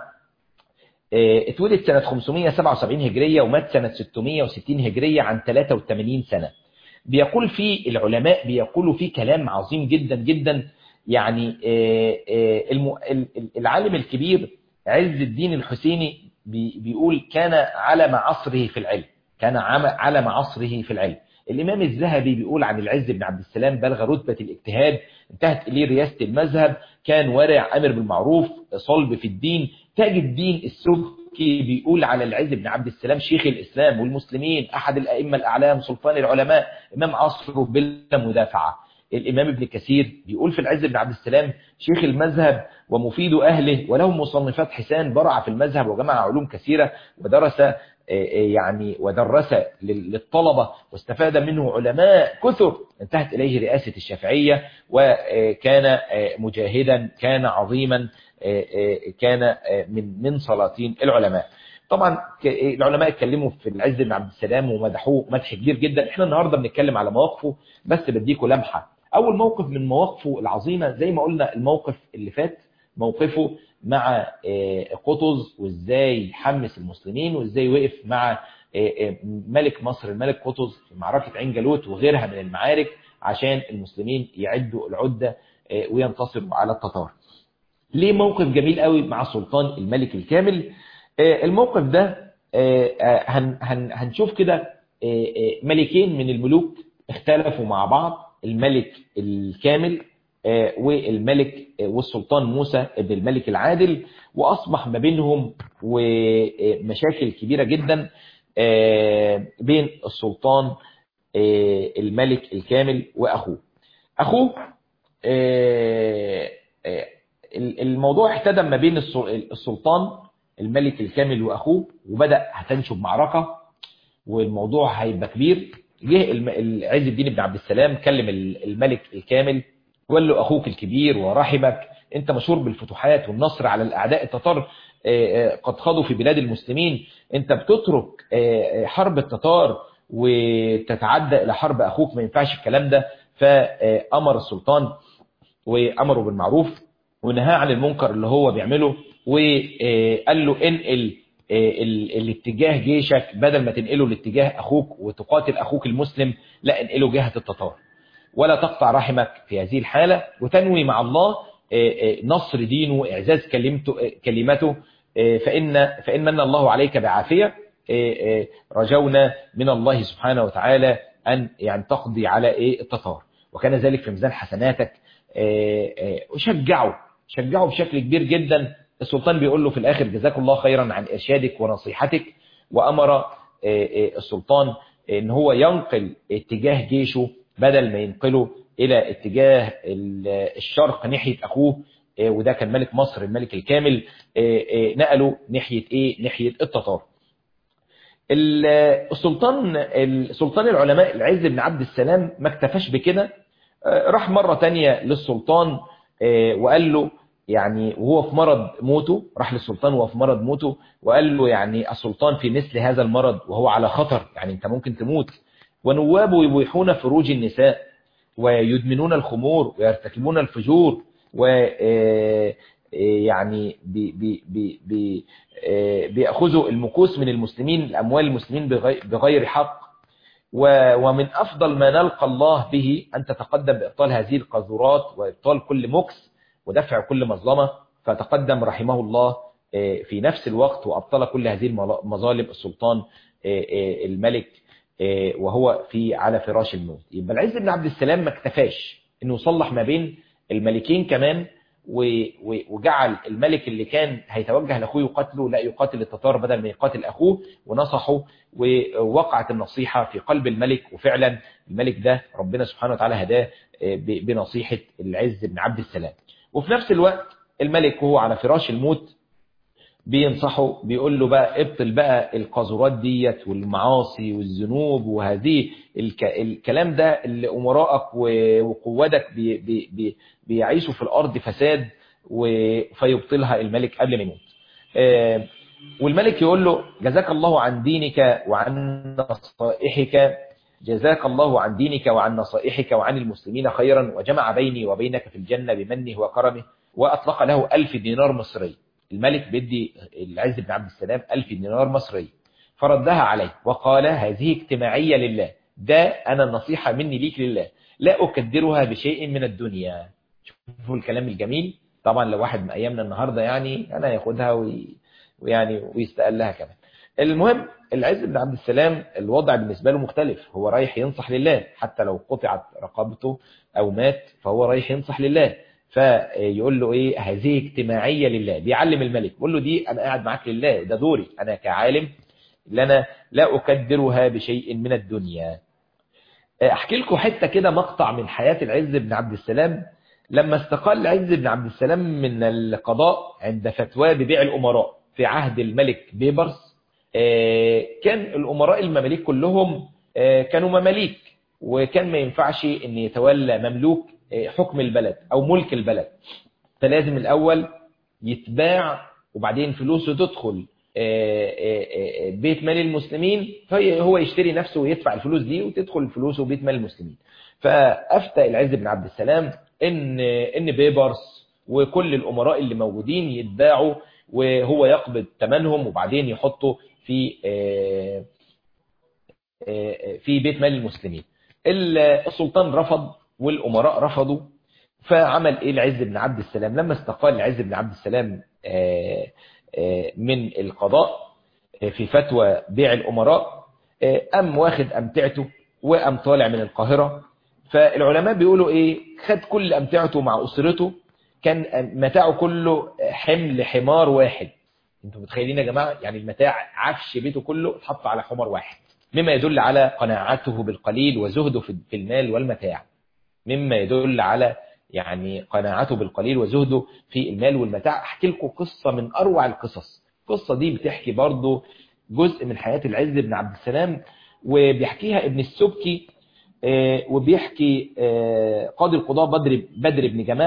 آه، اتولد سنة 577 هجرية ومات سنة 660 هجرية عن 83 سنة بيقول فيه العلماء بيقولوا فيه كلام عظيم جدا جدا يعني آه، آه، الم- ال- ال- العالم الكبير عز الدين الحسيني بي- بيقول كان علم عصره في العلم كان عم- علم عصره في العلم الإمام الذهبي بيقول عن العز بن عبد السلام بلغ رتبة الاجتهاد انتهت إليه رياسة المذهب كان ورع أمر بالمعروف صلب في الدين تاج الدين السبكي بيقول على العز بن عبد السلام شيخ الإسلام والمسلمين أحد الأئمة الأعلام سلطان العلماء إمام عصره بلا مدافعة الإمام ابن كثير بيقول في العز بن عبد السلام شيخ المذهب ومفيد أهله وله مصنفات حسان برع في المذهب وجمع علوم كثيرة ودرس يعني ودرس للطلبة واستفاد منه علماء كثر انتهت إليه رئاسة الشافعية وكان مجاهدا كان عظيما كان من من سلاطين العلماء طبعا العلماء اتكلموا في العز بن عبد السلام ومدحوه مدح كبير جدا احنا النهارده بنتكلم على مواقفه بس بديكوا لمحه اول موقف من مواقفه العظيمه زي ما قلنا الموقف اللي فات موقفه مع قطز وازاي حمس المسلمين وازاي وقف مع ملك مصر الملك قطز في معركه عين جالوت وغيرها من المعارك عشان المسلمين يعدوا العده وينتصروا على التتار ليه موقف جميل قوي مع السلطان الملك الكامل الموقف ده هن هن هنشوف كده ملكين من الملوك اختلفوا مع بعض الملك الكامل والملك والسلطان موسى ابن الملك العادل وأصبح ما بينهم ومشاكل كبيرة جدا بين السلطان الملك الكامل وأخوه أخوه الموضوع احتدم ما بين السلطان الملك الكامل واخوه وبدا هتنشب معركه والموضوع هيبقى كبير جه عز الدين بن عبد السلام كلم الملك الكامل وقال له اخوك الكبير ورحمك انت مشهور بالفتوحات والنصر على الاعداء التتار آه، آه، قد خاضوا في بلاد المسلمين انت بتترك آه، آه، حرب التتار وتتعدى الى حرب اخوك ما ينفعش الكلام ده فامر السلطان وامره بالمعروف ونهاه عن المنكر اللي هو بيعمله وقال له انقل آه، ال- الاتجاه جيشك بدل ما تنقله لاتجاه اخوك وتقاتل اخوك المسلم لا انقله جهة التتار ولا تقطع رحمك في هذه الحالة وتنوي مع الله آه، آه، نصر دينه إعزاز كلمته آه، كلمته آه، فإن فإن من الله عليك بعافية آه، آه، رجونا من الله سبحانه وتعالى أن يعني تقضي على إيه التتار وكان ذلك في ميزان حسناتك آه، آه، وشجعه شجعه بشكل كبير جدا السلطان بيقول له في الآخر جزاك الله خيرا عن إرشادك ونصيحتك وأمر آه، آه، السلطان ان هو ينقل اتجاه جيشه بدل ما ينقله الى اتجاه ال- الشرق ناحية اخوه آه، وده كان ملك مصر الملك الكامل آه، آه، نقله ناحية ايه ناحية التتار ال- السلطان السلطان العلماء العز بن عبد السلام ما اكتفاش بكده آه، راح مرة تانية للسلطان آه، وقال له يعني وهو في مرض موته راح للسلطان وهو في مرض موته وقال له يعني السلطان في مثل هذا المرض وهو على خطر يعني انت ممكن تموت ونوابه يبيحون فروج النساء ويدمنون الخمور ويرتكبون الفجور و آه، آه، يعني بي بي بي بي آه، بيأخذوا المكوس من المسلمين الأموال المسلمين بغي- بغير حق و- ومن أفضل ما نلقى الله به أن تتقدم بإبطال هذه القذورات وإبطال كل مكس ودفع كل مظلمة فتقدم رحمه الله آه، في نفس الوقت وأبطل كل هذه المظا- المظالم السلطان آه، آه، الملك آه، وهو في على فراش الموت يبقى العز بن عبد السلام ما اكتفاش انه يصلح ما بين الملكين كمان و- و- وجعل الملك اللي كان هيتوجه لاخوه يقاتله لا يقاتل التتار بدل ما يقاتل اخوه ونصحه ووقعت النصيحة في قلب الملك وفعلا الملك ده ربنا سبحانه وتعالى هداه آه، ب- بنصيحة العز بن عبد السلام وفي نفس الوقت الملك وهو على فراش الموت بينصحه بيقول له بقى ابطل بقى القاذورات ديت والمعاصي والذنوب وهذه الك... الكلام ده اللي امرائك و- وقوادك بي... بي... بي... بيعيشوا في الارض فساد و... فيبطلها الملك قبل ما يموت آه، والملك يقول له جزاك الله عن دينك وعن نصائحك جزاك الله عن دينك وعن نصائحك وعن المسلمين خيرا وجمع بيني وبينك في الجنة بمنه وكرمه وأطلق له ألف دينار مصري الملك بدي العز بن عبد السلام ألف دينار مصري فردها عليه وقال هذه اجتماعية لله ده أنا النصيحة مني ليك لله لا أكدرها بشيء من الدنيا شوفوا الكلام الجميل طبعا لو واحد من أيامنا النهاردة يعني أنا ياخدها وي... ويعني ويستقلها كمان المهم العز بن عبد السلام الوضع بالنسبة له مختلف هو رايح ينصح لله حتى لو قطعت رقبته أو مات فهو رايح ينصح لله فيقول له ايه هذه اجتماعية لله بيعلم الملك بيقول له دي انا قاعد معاك لله ده دوري انا كعالم اللي انا لا اكدرها بشيء من الدنيا احكي لكم حتة كده مقطع من حياة العز بن عبد السلام لما استقال العز بن عبد السلام من القضاء عند فتوى ببيع الامراء في عهد الملك بيبرس آه، كان الامراء المماليك كلهم آه، كانوا مماليك وكان ما ينفعش ان يتولى مملوك آه، حكم البلد او ملك البلد فلازم الاول يتباع وبعدين فلوسه تدخل آه، آه، آه، بيت مال المسلمين فهو يشتري نفسه ويدفع الفلوس دي وتدخل فلوسه بيت مال المسلمين فافتى العز بن عبد السلام ان ان بيبرس وكل الامراء اللي موجودين يتباعوا وهو يقبض ثمنهم وبعدين يحطه في آه، آه، في بيت مال المسلمين ال- السلطان رفض والامراء رفضوا فعمل ايه العز بن عبد السلام لما استقال العز بن عبد السلام آه، آه، من القضاء آه، في فتوى بيع الامراء آه، قام واخد امتعته وقام طالع من القاهرة فالعلماء بيقولوا ايه خد كل امتعته مع اسرته كان متاعه كله حمل حمار واحد انتوا متخيلين يا جماعة يعني المتاع عفش بيته كله اتحط على حمار واحد مما يدل على قناعته بالقليل وزهده في في المال والمتاع مما يدل على يعني قناعته بالقليل وزهده في المال والمتاع احكي لكم قصة من اروع القصص القصة دي بتحكي برضو جزء من حياة العز بن عبد السلام وبيحكيها ابن السبكي آه، وبيحكي آه، قاضي القضاء بدر بدر بن جماعة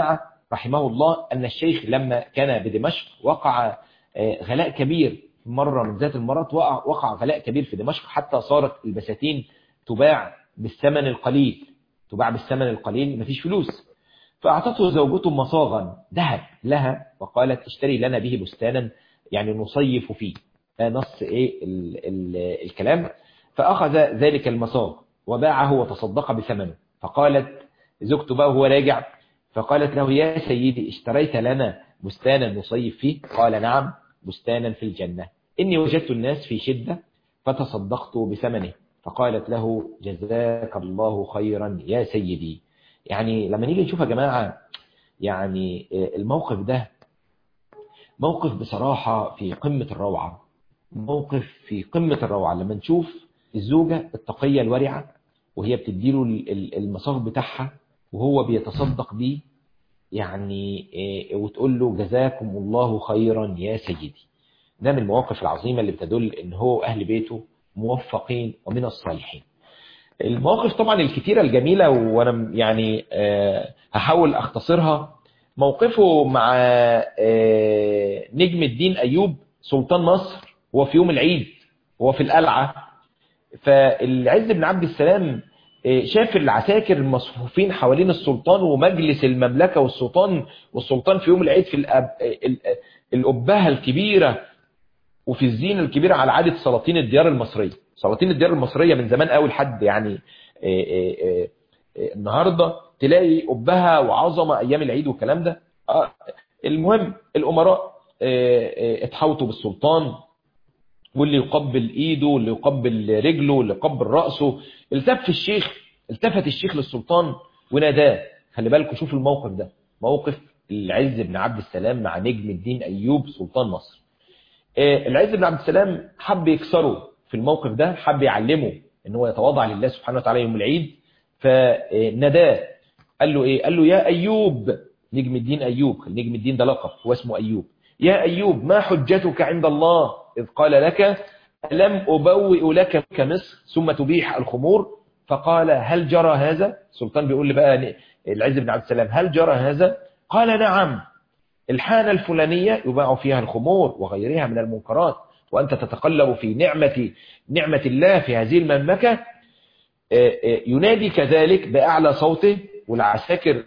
رحمه الله أن الشيخ لما كان بدمشق وقع غلاء كبير مرة من ذات المرات وقع, وقع غلاء كبير في دمشق حتى صارت البساتين تباع بالثمن القليل تباع بالثمن القليل مفيش فلوس فأعطته زوجته مصاغا ذهب لها وقالت اشتري لنا به بستانا يعني نصيف فيه ده نص ايه ال ال الكلام فأخذ ذلك المصاغ وباعه وتصدق بثمنه فقالت زوجته بقى وهو راجع فقالت له يا سيدي اشتريت لنا بستانا نصيف فيه قال نعم بستانا في الجنة إني وجدت الناس في شدة فتصدقت بثمنه فقالت له جزاك الله خيرا يا سيدي يعني لما نيجي نشوف يا جماعة يعني الموقف ده موقف بصراحة في قمة الروعة موقف في قمة الروعة لما نشوف الزوجة التقية الورعة وهي بتديله المصاغ بتاعها وهو بيتصدق بيه يعني وتقول له جزاكم الله خيرا يا سيدي ده من المواقف العظيمة اللي بتدل ان هو اهل بيته موفقين ومن الصالحين المواقف طبعا الكتيرة الجميلة وانا يعني هحاول اختصرها موقفه مع نجم الدين ايوب سلطان مصر هو في يوم العيد هو في القلعة فالعز بن عبد السلام شاف العساكر المصفوفين حوالين السلطان ومجلس المملكة والسلطان والسلطان في يوم العيد في الأب... الأبهة الكبيرة وفي الزينة الكبيرة على عادة سلاطين الديار المصرية سلاطين الديار المصرية من زمان قوي لحد يعني النهاردة تلاقي أبهة وعظمة أيام العيد والكلام ده المهم الأمراء اتحوطوا بالسلطان واللي يقبل ايده واللي يقبل رجله واللي يقبل رأسه التف الشيخ التفت الشيخ للسلطان وناداه خلي بالكم شوفوا الموقف ده موقف العز بن عبد السلام مع نجم الدين أيوب سلطان مصر العز بن عبد السلام حب يكسره في الموقف ده حب يعلمه ان هو يتواضع لله سبحانه وتعالى يوم العيد فنداه قال له ايه قال له يا أيوب نجم الدين أيوب نجم الدين ده لقب هو اسمه أيوب يا أيوب ما حجتك عند الله إذ قال لك لم أبوئ لك كمصر ثم تبيح الخمور فقال هل جرى هذا سلطان بيقول لي بقى العز بن عبد السلام هل جرى هذا قال نعم الحانة الفلانية يباع فيها الخمور وغيرها من المنكرات وأنت تتقلب في نعمة نعمة الله في هذه المملكة ينادي كذلك بأعلى صوته والعساكر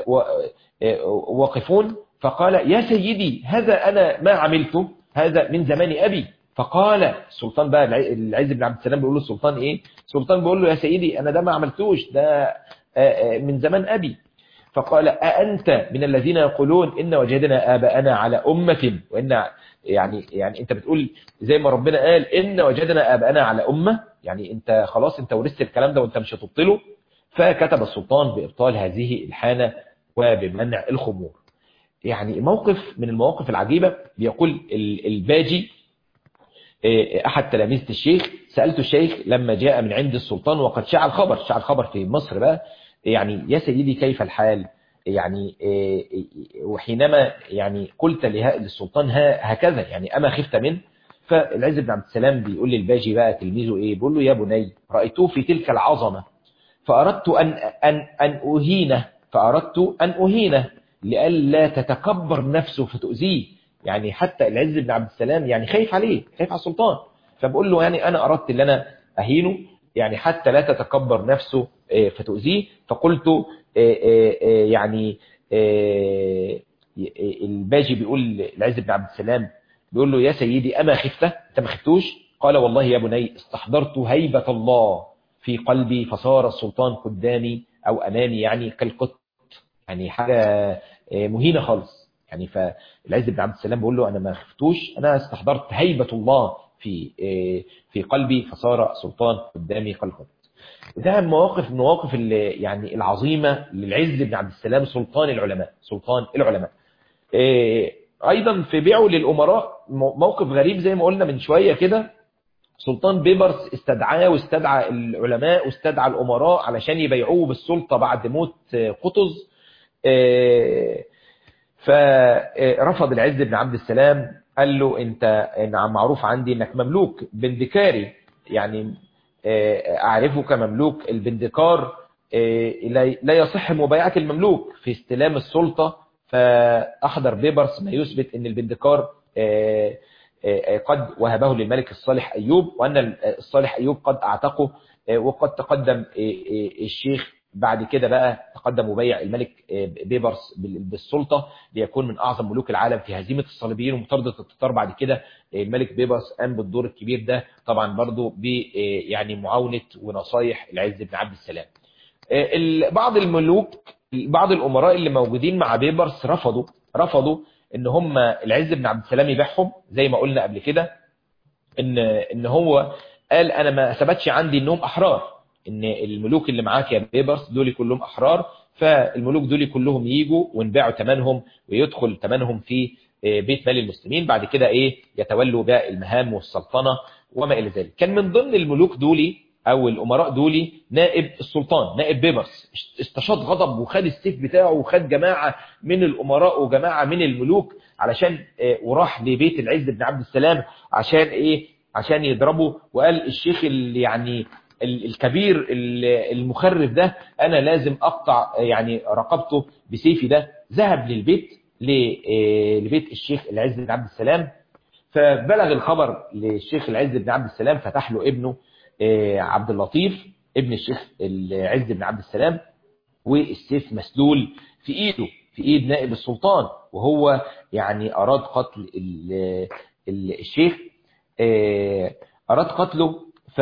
واقفون فقال يا سيدي هذا أنا ما عملته هذا من زمان أبي فقال السلطان بقى العز بن عبد السلام بيقول له السلطان إيه السلطان بيقول له يا سيدي أنا ده ما عملتوش ده من زمان أبي فقال أأنت من الذين يقولون إن وجدنا آباءنا على أمة وإن يعني يعني أنت بتقول زي ما ربنا قال إن وجدنا آباءنا على أمة يعني أنت خلاص أنت ورثت الكلام ده وأنت مش هتبطله فكتب السلطان بإبطال هذه الحانة وبمنع الخمور يعني موقف من المواقف العجيبة بيقول الباجي أحد تلاميذة الشيخ سألت الشيخ لما جاء من عند السلطان وقد شاع الخبر شاع الخبر في مصر بقى يعني يا سيدي كيف الحال يعني وحينما يعني قلت للسلطان هكذا يعني أما خفت منه فالعز بن عبد السلام بيقول للباجي بقى تلميذه إيه بيقول له يا بني رأيته في تلك العظمة فأردت أن, أن, أن أهينه فأردت أن أهينه لئلا تتكبر نفسه فتؤذيه يعني حتى العز بن عبد السلام يعني خايف عليه خايف على السلطان فبقول له يعني أنا أردت أن أنا أهينه يعني حتى لا تتكبر نفسه فتؤذيه فقلت يعني الباجي بيقول العز بن عبد السلام بيقول له يا سيدي أما خفته أنت ما خفتوش قال والله يا بني استحضرت هيبة الله في قلبي فصار السلطان قدامي أو أمامي يعني كالقط يعني حاجة مهينة خالص يعني فالعز بن عبد السلام بيقول له أنا ما خفتوش أنا استحضرت هيبة الله في في قلبي فصار سلطان قدامي كالقط ده مواقف من المواقف اللي يعني العظيمة للعز بن عبد السلام سلطان العلماء سلطان العلماء أيضا في بيعه للأمراء موقف غريب زي ما قلنا من شوية كده سلطان بيبرس استدعاه واستدعى العلماء واستدعى الأمراء علشان يبيعوه بالسلطة بعد موت قطز فرفض العز بن عبد السلام قال له انت إن معروف عندي انك مملوك بندكاري يعني اعرفك مملوك البندكار لا يصح مبايعة المملوك في استلام السلطة فأحضر بيبرس ما يثبت أن البندكار آه، آه، قد وهبه للملك الصالح أيوب وأن الصالح أيوب قد أعتقه آه، وقد تقدم آه، آه، الشيخ بعد كده بقى تقدم وبيع الملك آه، بيبرس بال- بالسلطة ليكون من أعظم ملوك العالم في هزيمة الصليبيين ومطاردة التتار بعد كده آه، الملك بيبرس قام بالدور الكبير ده طبعا برضو ب آه، يعني معاونة ونصايح العز بن عبد السلام آه، ال- بعض الملوك بعض الامراء اللي موجودين مع بيبرس رفضوا رفضوا ان هم العز بن عبد السلام يبيعهم زي ما قلنا قبل كده ان ان هو قال انا ما ثبتش عندي انهم احرار ان الملوك اللي معاك يا بيبرس دول كلهم احرار فالملوك دول كلهم يجوا ونبيعوا ثمنهم ويدخل ثمنهم في آه، بيت مال المسلمين بعد كده ايه يتولوا بقى المهام والسلطنه وما الى ذلك كان من ضمن الملوك دولي او الامراء دولي نائب السلطان نائب بيبرس استشاط غضب وخد السيف بتاعه وخد جماعه من الامراء وجماعه من الملوك علشان آه، وراح لبيت العز بن عبد السلام عشان ايه عشان يضربه وقال الشيخ اللي يعني ال- الكبير ال- المخرف ده انا لازم اقطع آه، يعني رقبته بسيفي ده ذهب للبيت ل- آه، لبيت الشيخ العز بن عبد السلام فبلغ الخبر للشيخ العز بن عبد السلام فتح له ابنه آه، عبد اللطيف ابن الشيخ العز بن عبد السلام والسيف مسلول في ايده في ايد نائب السلطان وهو يعني اراد قتل ال- ال- الشيخ آه، اراد قتله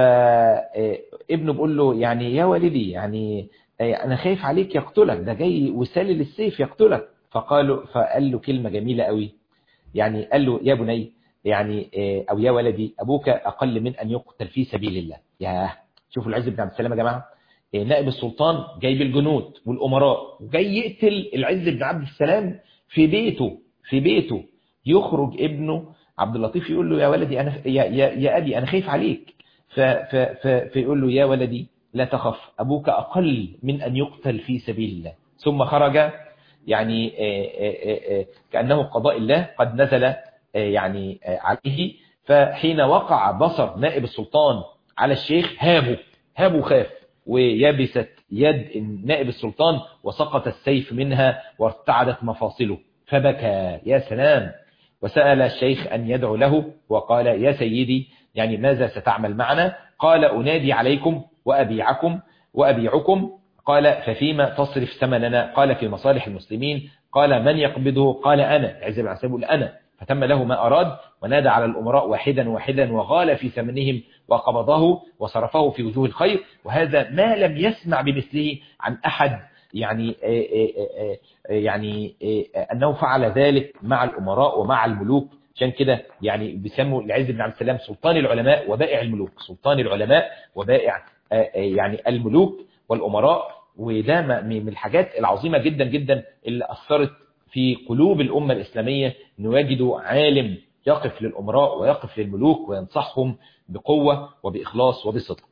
فابنه بيقول له يعني يا والدي يعني آه، انا خايف عليك يقتلك ده جاي وسالل السيف يقتلك فقالوا فقال له كلمه جميله قوي يعني قال له يا بني يعني آه، او يا ولدي ابوك اقل من ان يقتل في سبيل الله يا شوفوا العز بن عبد السلام يا جماعه آه، نائب السلطان جايب الجنود والامراء وجاي يقتل العز بن عبد السلام في بيته في بيته يخرج ابنه عبد اللطيف يقول له يا ولدي انا يا يا, يا ابي انا خايف عليك ف ف ف فيقول له يا ولدي لا تخف ابوك اقل من ان يقتل في سبيل الله ثم خرج يعني آه، آه، آه، آه، كانه قضاء الله قد نزل آه، يعني آه، عليه فحين وقع بصر نائب السلطان على الشيخ هابوا هابوا خاف ويبست يد نائب السلطان وسقط السيف منها وارتعدت مفاصله فبكى يا سلام وسأل الشيخ أن يدعو له وقال يا سيدي يعني ماذا ستعمل معنا قال أنادي عليكم وأبيعكم وأبيعكم قال ففيما تصرف ثمننا قال في مصالح المسلمين قال من يقبضه قال أنا عز بن عساب يقول أنا فتم له ما أراد ونادى على الأمراء واحدا واحدا وغال في ثمنهم وقبضه وصرفه في وجوه الخير وهذا ما لم يسمع بمثله عن أحد يعني آه، آه، آه، آه، يعني آه، أنه فعل ذلك مع الأمراء ومع الملوك عشان كده يعني بيسموا العز بن عبد السلام سلطان العلماء وبائع الملوك سلطان العلماء وبائع آه، آه، يعني الملوك والأمراء وده م- من الحاجات العظيمة جدا جدا اللي أثرت في قلوب الأمة الإسلامية أنه يجدوا عالم يقف للأمراء ويقف للملوك وينصحهم بقوة وبإخلاص وبصدق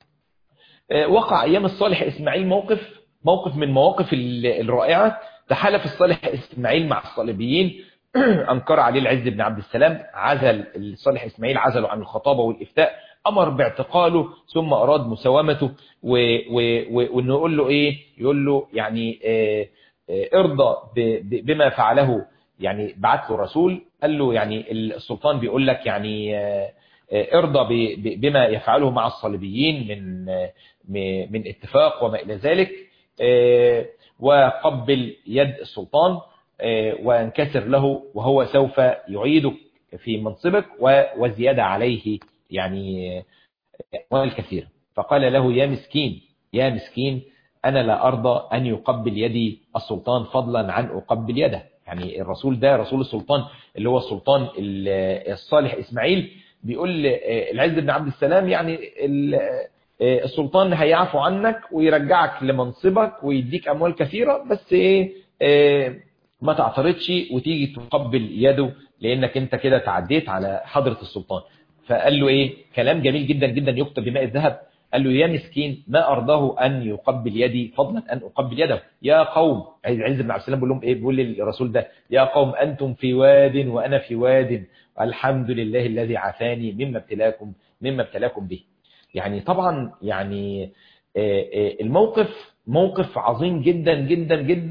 آه، وقع أيام الصالح إسماعيل موقف موقف من مواقف ال- الرائعة تحالف الصالح إسماعيل مع الصليبيين أنكر عليه العز بن عبد السلام عزل الصالح إسماعيل عزله عن الخطابة والإفتاء أمر باعتقاله ثم أراد مساومته و- و- و- وإنه يقول له إيه يقول له يعني آه، آه، ارضى ب- ب- بما فعله يعني بعت له رسول قال له يعني السلطان بيقول لك يعني آه، آه، ارضى ب- ب- بما يفعله مع الصليبيين من آه، م- من اتفاق وما إلى ذلك آه، وقبل يد السلطان آه، وانكسر له وهو سوف يعيدك في منصبك و- وزيادة عليه يعني آه، أموال كثيرة فقال له يا مسكين يا مسكين أنا لا أرضى أن يقبل يدي السلطان فضلا عن أقبل يده يعني الرسول ده رسول السلطان اللي هو السلطان ال- الصالح إسماعيل بيقول آه، العز بن عبد السلام يعني ال- آه، السلطان هيعفو عنك ويرجعك لمنصبك ويديك أموال كثيرة بس إيه آه، ما تعترضش وتيجي تقبل يده لأنك أنت كده تعديت على حضرة السلطان فقال له ايه كلام جميل جدا جدا يكتب بماء الذهب قال له يا مسكين ما ارضاه ان يقبل يدي فضلا ان اقبل يده يا قوم عز عز بن عبد السلام بيقول لهم ايه بيقول للرسول ده يا قوم انتم في واد وانا في واد الحمد لله الذي عافاني مما ابتلاكم مما ابتلاكم به يعني طبعا يعني آه، آه، الموقف موقف عظيم جدا جدا جدا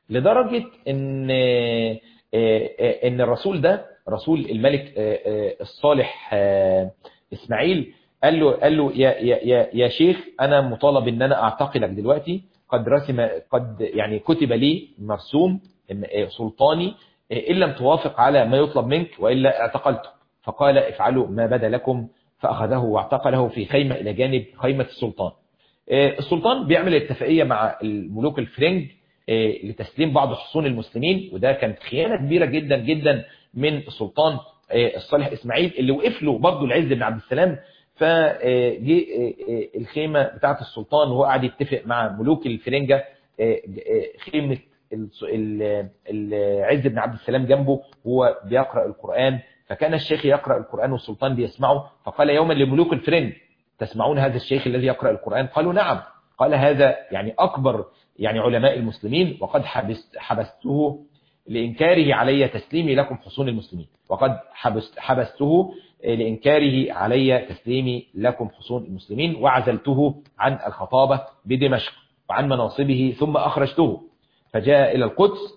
لدرجة ان ان الرسول ده رسول الملك الصالح اسماعيل قال له قال له يا يا يا يا شيخ انا مطالب ان انا اعتقلك دلوقتي قد رسم قد يعني كتب لي مرسوم سلطاني ان لم توافق على ما يطلب منك والا اعتقلته فقال افعلوا ما بدا لكم فاخذه واعتقله في خيمه الى جانب خيمه السلطان السلطان بيعمل اتفاقيه مع الملوك الفرنج لتسليم بعض حصون المسلمين وده كانت خيانه كبيره جدا جدا من السلطان الصالح اسماعيل اللي وقف له برضه العز بن عبد السلام فجي الخيمه بتاعه السلطان وهو قاعد يتفق مع ملوك الفرنجه خيمه العز بن عبد السلام جنبه وهو بيقرا القران فكان الشيخ يقرا القران والسلطان بيسمعه فقال يوما لملوك الفرنج تسمعون هذا الشيخ الذي يقرا القران قالوا نعم قال هذا يعني اكبر يعني علماء المسلمين وقد حبست حبسته لإنكاره علي تسليمي لكم حصون المسلمين وقد حبست حبسته لإنكاره علي تسليمي لكم حصون المسلمين وعزلته عن الخطابة بدمشق وعن مناصبه ثم أخرجته فجاء إلى القدس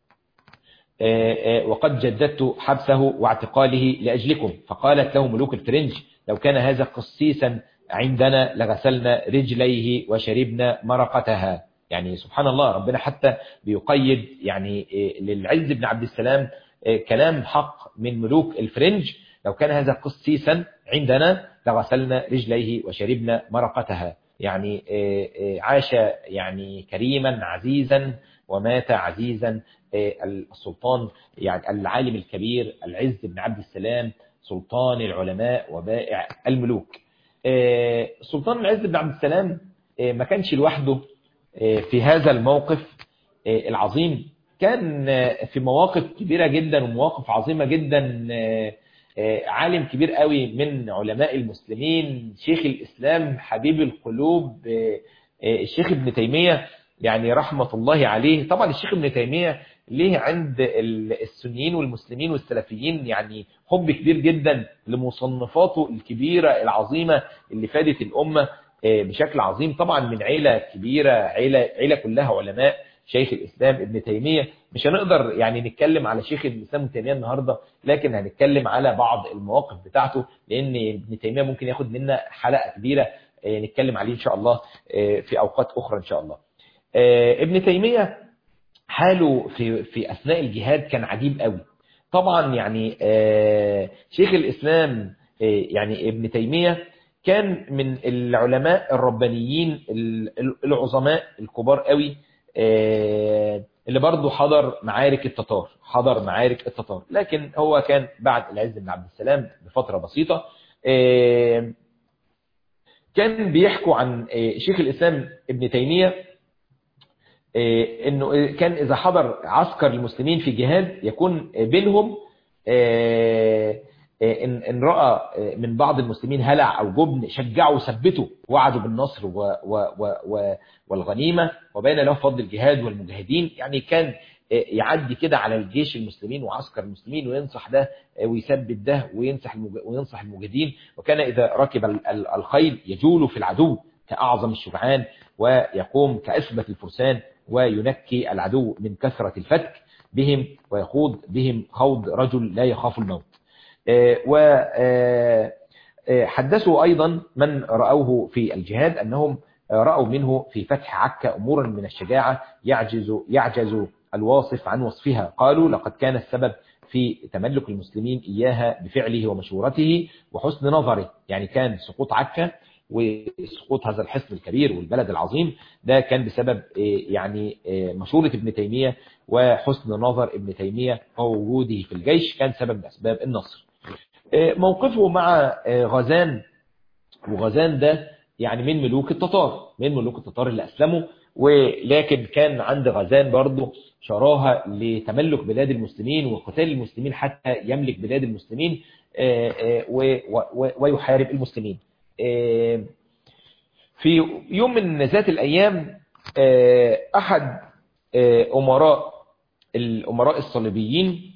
وقد جددت حبسه واعتقاله لأجلكم فقالت له ملوك الفرنج لو كان هذا قسيسا عندنا لغسلنا رجليه وشربنا مرقتها يعني سبحان الله ربنا حتى بيقيد يعني للعز بن عبد السلام كلام حق من ملوك الفرنج لو كان هذا قسيسا عندنا لغسلنا رجليه وشربنا مرقتها يعني عاش يعني كريما عزيزا ومات عزيزا السلطان يعني العالم الكبير العز بن عبد السلام سلطان العلماء وبائع الملوك السلطان العز بن عبد السلام ما كانش لوحده في هذا الموقف العظيم كان في مواقف كبيرة جدا ومواقف عظيمة جدا عالم كبير قوي من علماء المسلمين شيخ الإسلام حبيب القلوب الشيخ ابن تيمية يعني رحمة الله عليه طبعا الشيخ ابن تيمية ليه عند السنيين والمسلمين والسلفيين يعني حب كبير جدا لمصنفاته الكبيرة العظيمة اللي فادت الأمة بشكل عظيم طبعا من عيلة كبيرة عيلة, عيلة كلها علماء شيخ الإسلام ابن تيمية مش هنقدر يعني نتكلم على شيخ الإسلام ابن تيمية النهاردة لكن هنتكلم على بعض المواقف بتاعته لأن ابن تيمية ممكن ياخد منا حلقة كبيرة نتكلم عليه إن شاء الله في أوقات أخرى إن شاء الله ابن تيمية حاله في, في أثناء الجهاد كان عجيب قوي طبعا يعني شيخ الإسلام يعني ابن تيمية كان من العلماء الربانيين العظماء الكبار قوي اللي برضه حضر معارك التتار حضر معارك التتار لكن هو كان بعد العز بن عبد السلام بفترة بسيطة كان بيحكوا عن شيخ الإسلام ابن تيمية انه كان اذا حضر عسكر المسلمين في جهاد يكون بينهم إن, إن رأى من بعض المسلمين هلع أو جبن شجعوا وثبتوا وعدوا بالنصر و و و و والغنيمة وبين له فضل الجهاد والمجاهدين يعني كان يعدي كده على الجيش المسلمين وعسكر المسلمين وينصح ده ويثبت ده وينصح وينصح المجاهدين وكان إذا ركب الخيل يجول في العدو كأعظم الشجعان ويقوم كأثبت الفرسان وينكي العدو من كثرة الفتك بهم ويخوض بهم خوض رجل لا يخاف الموت وحدثوا أيضا من رأوه في الجهاد أنهم رأوا منه في فتح عكا أمورا من الشجاعة يعجز, يعجز الواصف عن وصفها قالوا لقد كان السبب في تملك المسلمين إياها بفعله ومشورته وحسن نظره يعني كان سقوط عكا وسقوط هذا الحصن الكبير والبلد العظيم ده كان بسبب يعني مشورة ابن تيمية وحسن نظر ابن تيمية ووجوده في الجيش كان سبب من أسباب النصر موقفه مع غزان وغزان ده يعني من ملوك التتار من ملوك التتار اللي أسلموا ولكن كان عند غزان برضه شراهة لتملك بلاد المسلمين وقتال المسلمين حتى يملك بلاد المسلمين ويحارب المسلمين في يوم من ذات الأيام أحد أمراء الأمراء الصليبيين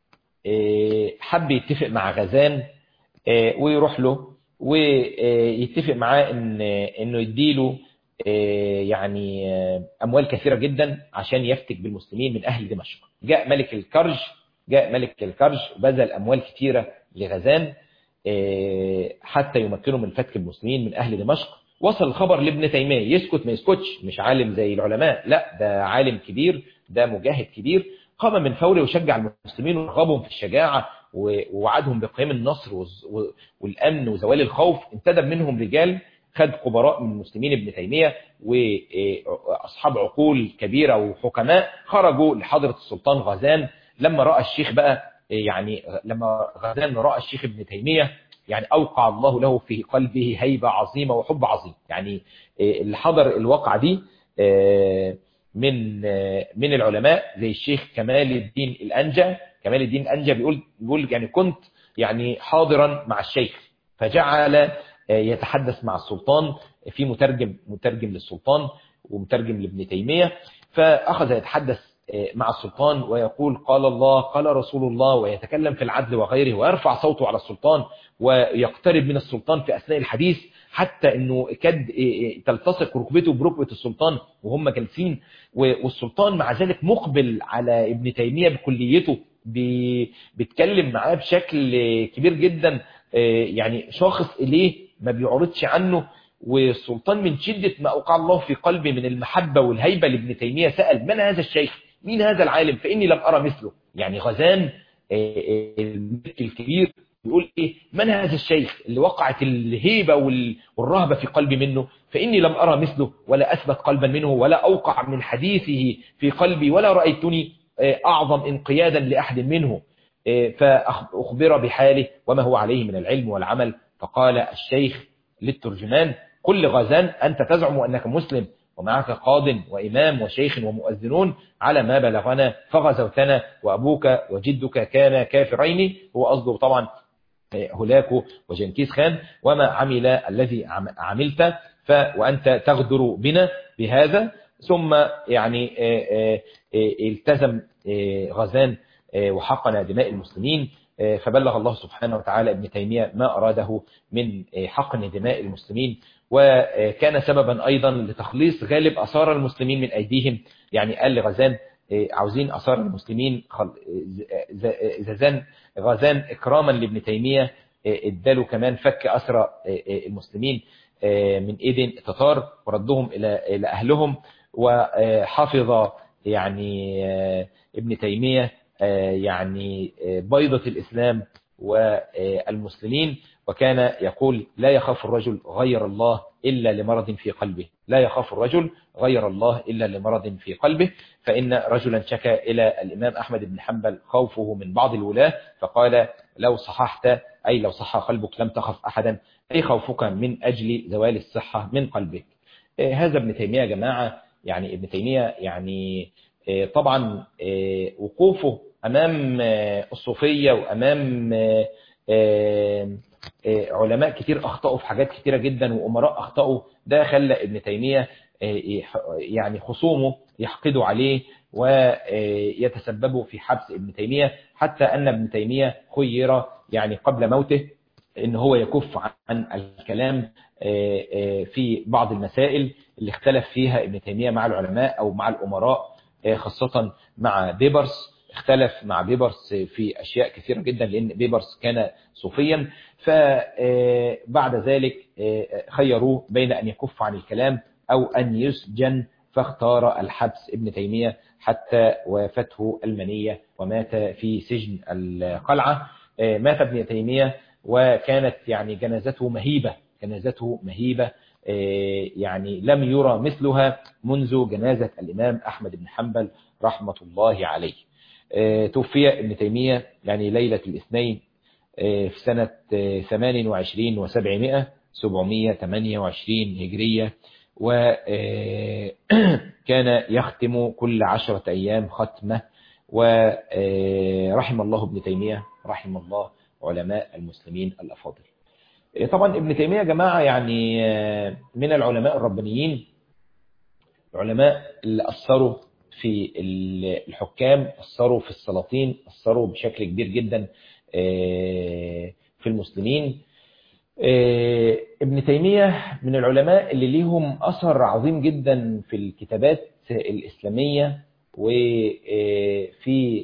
حب يتفق مع غزان ويروح له ويتفق معاه إن إنه يديله يعني أموال كثيرة جدا عشان يفتك بالمسلمين من أهل دمشق جاء ملك الكرج جاء ملك الكرج بذل أموال كثيرة لغزان حتى يمكنوا من فتك المسلمين من أهل دمشق وصل الخبر لابن تيمية يسكت ما يسكتش مش عالم زي العلماء لا ده عالم كبير ده مجاهد كبير قام من فوره وشجع المسلمين ورغبهم في الشجاعة ووعدهم بقيام النصر والأمن وزوال الخوف انتدب منهم رجال خد خبراء من المسلمين ابن تيمية وأصحاب عقول كبيرة وحكماء خرجوا لحضرة السلطان غزان لما رأى الشيخ بقى يعني لما غزان رأى الشيخ ابن تيمية يعني أوقع الله له في قلبه هيبة عظيمة وحب عظيم يعني اللي حضر الواقعة دي من من العلماء زي الشيخ كمال الدين الأنجا كمال الدين الأنجا بيقول بيقول يعني كنت يعني حاضرا مع الشيخ فجعل يتحدث مع السلطان في مترجم مترجم للسلطان ومترجم لابن تيمية فأخذ يتحدث مع السلطان ويقول قال الله قال رسول الله ويتكلم في العدل وغيره ويرفع صوته على السلطان ويقترب من السلطان في أثناء الحديث حتى أنه كاد تلتصق ركبته بركبة السلطان وهم جالسين والسلطان مع ذلك مقبل على ابن تيمية بكليته بيتكلم معاه بشكل كبير جدا يعني شاخص إليه ما بيعرضش عنه والسلطان من شدة ما أوقع الله في قلبه من المحبة والهيبة لابن تيمية سأل من هذا الشيخ مين هذا العالم فإني لم أرى مثله يعني غزان الملك الكبير يقول إيه من هذا الشيخ اللي وقعت الهيبة والرهبة في قلبي منه فإني لم أرى مثله ولا أثبت قلبا منه ولا أوقع من حديثه في قلبي ولا رأيتني أعظم انقيادا لأحد منه فأخبر بحاله وما هو عليه من العلم والعمل فقال الشيخ للترجمان كل غزان أنت تزعم أنك مسلم ومعك قاض وإمام وشيخ ومؤذنون على ما بلغنا فغزوتنا وأبوك وجدك كانا كافرين هو قصده طبعا هلاكو وجنكيز خان وما عمل الذي عملت ف وأنت تغدر بنا بهذا ثم يعني التزم غزان وحقن دماء المسلمين فبلغ الله سبحانه وتعالى ابن تيمية ما أراده من حقن دماء المسلمين وكان سببا أيضا لتخليص غالب أسار المسلمين من أيديهم يعني قال لغزان عاوزين أسار المسلمين زازان غزان إكراما لابن تيمية اداله كمان فك أسرى المسلمين من ايد التتار وردهم إلى إلى أهلهم وحفظ يعني ابن تيمية يعني بيضة الإسلام والمسلمين وكان يقول لا يخاف الرجل غير الله إلا لمرض في قلبه لا يخاف الرجل غير الله إلا لمرض في قلبه فإن رجلا شكى إلى الإمام أحمد بن حنبل خوفه من بعض الولاة فقال لو صححت أي لو صح قلبك لم تخف أحدا أي خوفك من أجل زوال الصحة من قلبك هذا ابن تيمية يا جماعة يعني ابن تيمية يعني طبعا وقوفه أمام الصوفية وأمام علماء كتير أخطأوا في حاجات كتيرة جدا وأمراء أخطأوا ده خلى ابن تيمية يعني خصومه يحقدوا عليه ويتسببوا في حبس ابن تيمية حتى أن ابن تيمية خير يعني قبل موته ان هو يكف عن الكلام في بعض المسائل اللي اختلف فيها ابن تيمية مع العلماء أو مع الأمراء خاصة مع بيبرس اختلف مع بيبرس في أشياء كثيرة جدا لأن بيبرس كان صوفيا فبعد ذلك خيروه بين أن يكف عن الكلام أو أن يسجن فاختار الحبس ابن تيمية حتى وافته المنية ومات في سجن القلعة مات ابن تيمية وكانت يعني جنازته مهيبة جنازته مهيبة يعني لم يرى مثلها منذ جنازة الإمام أحمد بن حنبل رحمة الله عليه توفي ابن تيمية يعني ليلة الاثنين في سنة 28 و700 728 هجرية وكان يختم كل عشرة أيام ختمة ورحم الله ابن تيمية رحم الله علماء المسلمين الأفاضل طبعا ابن تيمية يا جماعة يعني من العلماء الربانيين العلماء اللي أثروا في الحكام أثروا في السلاطين أثروا بشكل كبير جدا في المسلمين آه، ابن تيمية من العلماء اللي ليهم أثر عظيم جدا في الكتابات الإسلامية وفي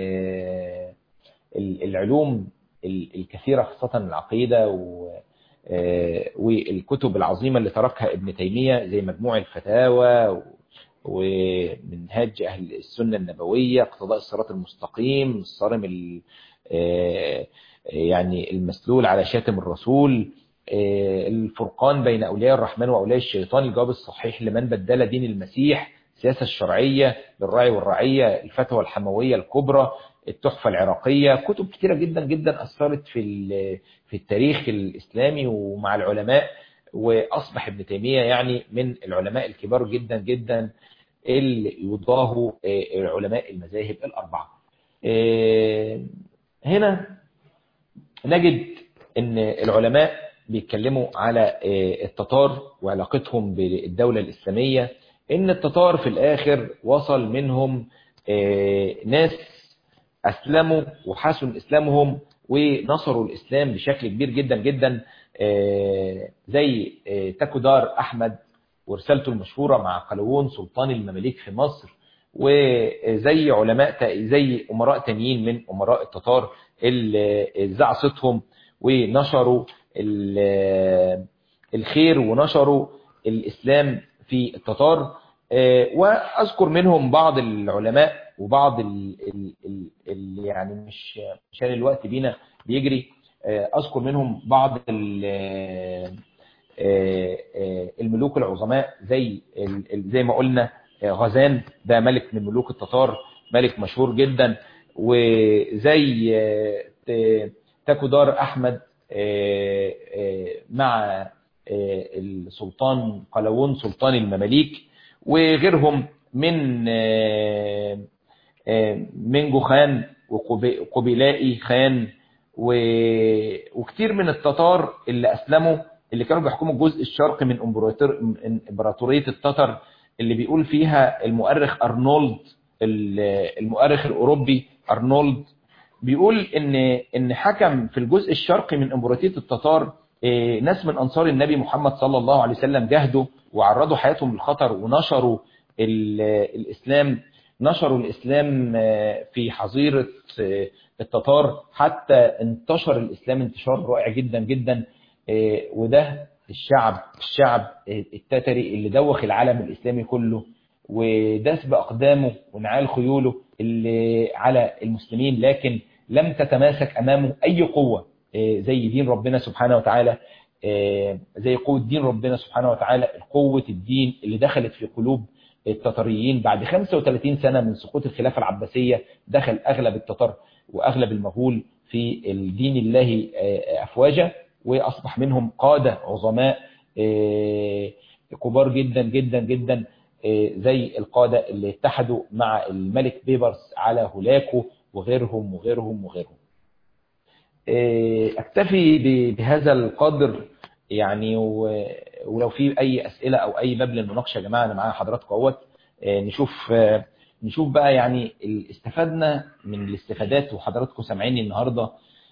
العلوم ال- الكثيرة خاصة العقيدة و- آه، والكتب العظيمة اللي تركها ابن تيمية زي مجموع الفتاوى و- ومنهاج أهل السنة النبوية اقتضاء الصراط المستقيم الصارم ال- آه، يعني المسلول على شاتم الرسول آه، الفرقان بين أولياء الرحمن وأولياء الشيطان الجواب الصحيح لمن بدل دين المسيح السياسة الشرعية للراعي والرعية الفتوى الحموية الكبرى التحفة العراقية كتب كتيرة جدا جدا أثرت في ال- في التاريخ الإسلامي ومع العلماء وأصبح ابن تيمية يعني من العلماء الكبار جدا جدا اللي يضاهوا آه، علماء المذاهب الأربعة آه، هنا نجد ان العلماء بيتكلموا على آه، التتار وعلاقتهم بالدولة الإسلامية ان التتار في الآخر وصل منهم آه، ناس أسلموا وحسن إسلامهم ونصروا الإسلام بشكل كبير جدا جدا آه، زي آه، تاكودار أحمد ورسالته المشهورة مع قلاوون سلطان المماليك في مصر وزي علماء زي أمراء تانيين من أمراء التتار اللي ذاع صوتهم ونشروا ال- الخير ونشروا الإسلام في التتار آه، وأذكر منهم بعض العلماء وبعض ال ال ال ال يعني مش عشان الوقت بينا بيجري آه، أذكر منهم بعض ال- آه، آه، الملوك العظماء زي ال- ال- زي ما قلنا آه، غزان ده ملك من ملوك التتار ملك مشهور جدا وزي آه، ت- تاكودار أحمد آه، آه، مع آه، السلطان قلاوون سلطان المماليك وغيرهم من آه، آه، منجو خان وقبيلائي خان و- وكتير من التتار اللي أسلموا اللي كانوا بيحكموا الجزء الشرقي من إمبراطور- من إمبراطورية التتر اللي بيقول فيها المؤرخ أرنولد ال- المؤرخ الأوروبي أرنولد بيقول ان ان حكم في الجزء الشرقي من امبراطوريه التتار إيه، ناس من انصار النبي محمد صلى الله عليه وسلم جاهدوا وعرضوا حياتهم للخطر ونشروا ال- الاسلام نشروا الاسلام آه، في حظيره آه، التتار حتى انتشر الاسلام انتشار رائع جدا جدا آه، وده الشعب الشعب آه، التتري اللي دوخ العالم الاسلامي كله وداس باقدامه ونعال خيوله اللي على المسلمين لكن لم تتماسك امامه اي قوه آه، زي دين ربنا سبحانه وتعالى آه، زي قوه دين ربنا سبحانه وتعالى قوه الدين اللي دخلت في قلوب التتريين بعد 35 سنه من سقوط الخلافه العباسيه دخل اغلب التتر واغلب المغول في الدين الله آه، افواجا واصبح منهم قاده عظماء آه، كبار جدا جدا جدا آه، زي القاده اللي اتحدوا مع الملك بيبرس على هولاكو وغيرهم وغيرهم وغيرهم آه، اكتفي ب- بهذا القدر يعني و- ولو في اي اسئله او اي باب للمناقشه يا جماعه انا معايا حضراتكم اهوت آه، نشوف آه، نشوف بقى يعني ال- استفدنا من الاستفادات وحضراتكم سامعيني النهارده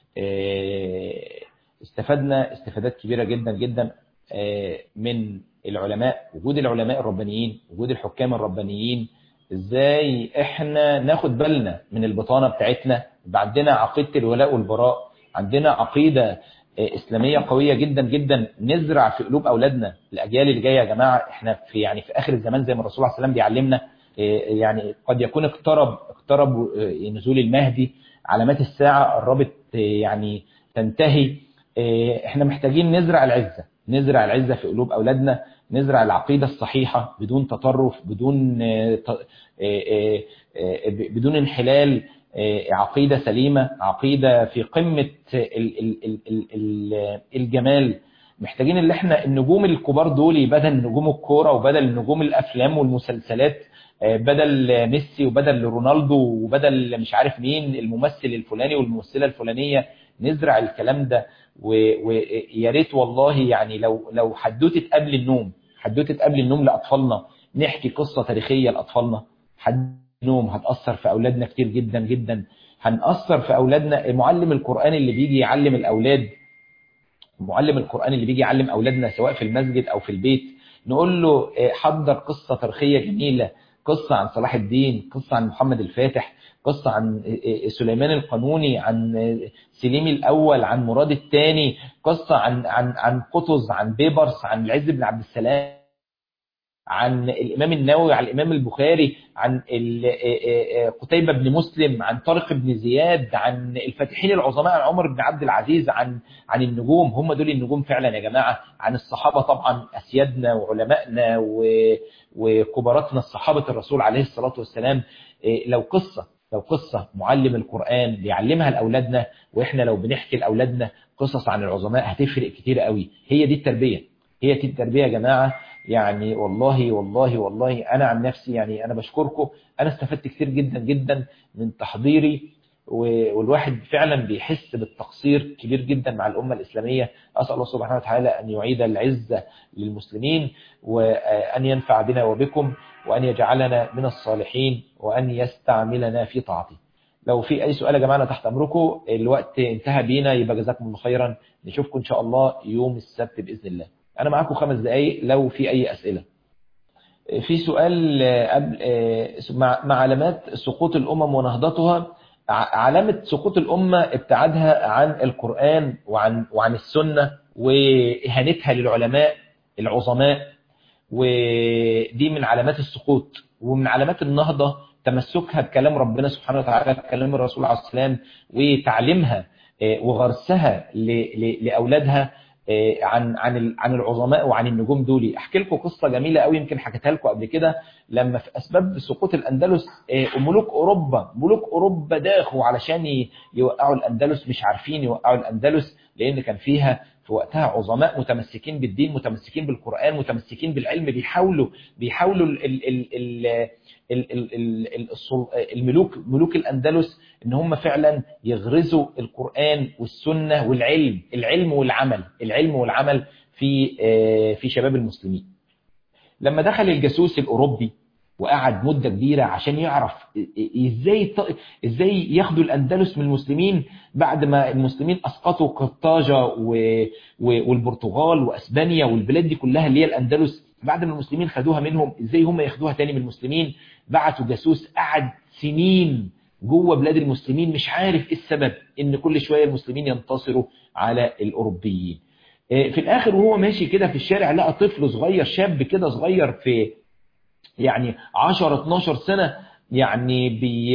آه، استفدنا استفادات كبيره جدا جدا آه، من العلماء وجود العلماء الربانيين وجود الحكام الربانيين ازاي احنا ناخد بالنا من البطانه بتاعتنا يبقى عندنا عقيده الولاء والبراء عندنا عقيده آه، اسلاميه قويه جدا جدا نزرع في قلوب اولادنا الاجيال اللي جايه يا جماعه احنا في يعني في اخر الزمان زي ما الرسول عليه السلام بيعلمنا آه، يعني قد يكون اقترب اقترب آه، نزول المهدي علامات الساعه قربت آه، يعني تنتهي آه، احنا محتاجين نزرع العزه نزرع العزه في قلوب اولادنا نزرع العقيده الصحيحه بدون تطرف بدون آه، ت- آه، آه، آه، بدون انحلال آه، عقيده سليمه عقيده في قمه ال- ال- ال- ال- ال- الجمال محتاجين اللي احنا النجوم الكبار دول بدل نجوم الكوره وبدل نجوم الافلام والمسلسلات آه، بدل ميسي وبدل رونالدو وبدل مش عارف مين الممثل الفلاني والممثله الفلانيه نزرع الكلام ده و- ويا ريت والله يعني لو لو حدوته قبل النوم حدوته قبل النوم لاطفالنا نحكي قصه تاريخيه لاطفالنا حد النوم هتاثر في اولادنا كتير جدا جدا هنأثر في اولادنا معلم القران اللي بيجي يعلم الاولاد معلم القرآن اللي بيجي يعلم أولادنا سواء في المسجد أو في البيت نقول له حضر قصة تاريخية جميلة قصة عن صلاح الدين قصة عن محمد الفاتح قصة عن سليمان القانوني عن سليم الأول عن مراد الثاني قصة عن عن عن قطز عن بيبرس عن العز بن عبد السلام عن الإمام النووي عن الإمام البخاري عن قتيبة بن مسلم عن طارق بن زياد عن الفاتحين العظماء عن عمر بن عبد العزيز عن عن النجوم هم دول النجوم فعلا يا جماعة عن الصحابة طبعا أسيادنا وعلمائنا وكباراتنا الصحابة الرسول عليه الصلاة والسلام لو قصة لو قصة معلم القرآن بيعلمها لأولادنا وإحنا لو بنحكي لأولادنا قصص عن العظماء هتفرق كتير قوي هي دي التربية هي دي التربية يا جماعة يعني والله والله والله أنا عن نفسي يعني أنا بشكركم أنا استفدت كتير جدا جدا من تحضيري والواحد فعلا بيحس بالتقصير كبير جدا مع الأمة الإسلامية أسأل الله سبحانه وتعالى أن يعيد العزة للمسلمين وأن ينفع بنا وبكم وأن يجعلنا من الصالحين وأن يستعملنا في طاعته لو في أي سؤال يا جماعة تحت أمركم الوقت انتهى بينا يبقى جزاكم الله خيرا نشوفكم إن شاء الله يوم السبت بإذن الله أنا معاكم خمس دقايق لو في أي أسئلة في سؤال قبل مع علامات سقوط الأمم ونهضتها علامة سقوط الأمة ابتعادها عن القرآن وعن وعن السنة وإهانتها للعلماء العظماء ودي من علامات السقوط ومن علامات النهضة تمسكها بكلام ربنا سبحانه وتعالى بكلام الرسول عليه السلام وتعليمها وغرسها لأولادها عن عن عن العظماء وعن النجوم دول احكي لكم قصه جميله قوي يمكن حكيتها لكم قبل كده لما في اسباب سقوط الاندلس ملوك اوروبا ملوك اوروبا داخوا علشان يوقعوا الاندلس مش عارفين يوقعوا الاندلس لان كان فيها في وقتها عظماء متمسكين بالدين متمسكين بالقران متمسكين بالعلم بيحاولوا بيحاولوا ال ال ال ال ال ال الملوك ملوك الاندلس ان هم فعلا يغرزوا القران والسنه والعلم العلم والعمل العلم والعمل في في شباب المسلمين لما دخل الجاسوس الاوروبي وقعد مده كبيره عشان يعرف ازاي ازاي ياخدوا الاندلس من المسلمين بعد ما المسلمين اسقطوا قرطاجه والبرتغال واسبانيا والبلاد دي كلها اللي هي الاندلس بعد ما المسلمين خدوها منهم ازاي هم ياخدوها تاني من المسلمين بعتوا جاسوس قعد سنين جوه بلاد المسلمين مش عارف ايه السبب ان كل شويه المسلمين ينتصروا على الاوروبيين في الاخر وهو ماشي كده في الشارع لقى طفل صغير شاب كده صغير في يعني 10 12 سنه يعني بي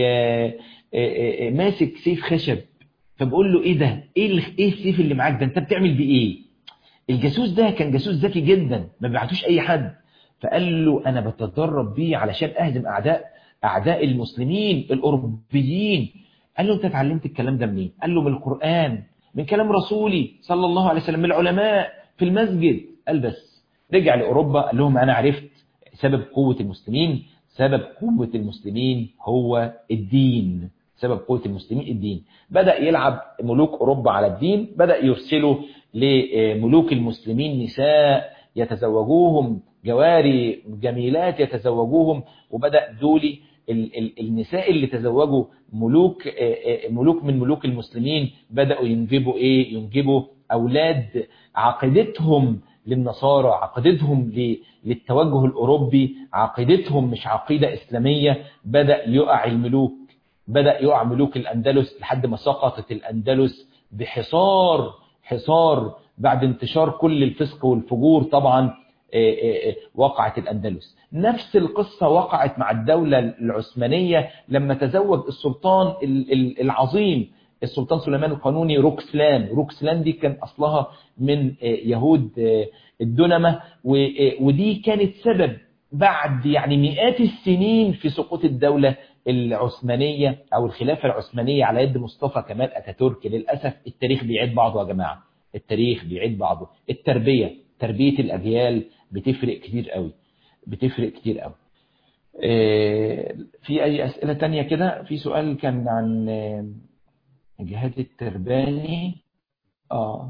ماسك سيف خشب فبقول له ايه ده ايه ايه السيف اللي معاك ده انت بتعمل بيه ايه الجاسوس ده كان جاسوس ذكي جدا ما بيبعتوش اي حد فقال له انا بتدرب بيه علشان اهزم اعداء اعداء المسلمين الاوروبيين قال له انت اتعلمت الكلام ده منين قال له من القران من كلام رسولي صلى الله عليه وسلم من العلماء في المسجد قال بس رجع لاوروبا قال لهم انا عرفت سبب قوه المسلمين سبب قوه المسلمين هو الدين سبب قوه المسلمين الدين بدا يلعب ملوك اوروبا على الدين بدا يرسلوا لملوك المسلمين نساء يتزوجوهم جواري جميلات يتزوجوهم وبدأ دولي النساء اللي تزوجوا ملوك ملوك من ملوك المسلمين بدأوا ينجبوا ايه ينجبوا اولاد عقيدتهم للنصارى عقيدتهم للتوجه الاوروبي عقيدتهم مش عقيدة اسلامية بدأ يقع الملوك بدأ يقع ملوك الاندلس لحد ما سقطت الاندلس بحصار حصار بعد انتشار كل الفسق والفجور طبعا وقعت الأندلس نفس القصة وقعت مع الدولة العثمانية لما تزوج السلطان العظيم السلطان سليمان القانوني روكسلان روكسلان دي كان أصلها من يهود الدنمة ودي كانت سبب بعد يعني مئات السنين في سقوط الدولة العثمانية أو الخلافة العثمانية على يد مصطفى كمال أتاتورك للأسف التاريخ بيعيد بعضه يا جماعة التاريخ بيعيد بعضه التربية تربية الأجيال بتفرق كتير قوي بتفرق كتير قوي في أي أسئلة تانية كده في سؤال كان عن الجهاد الترباني آه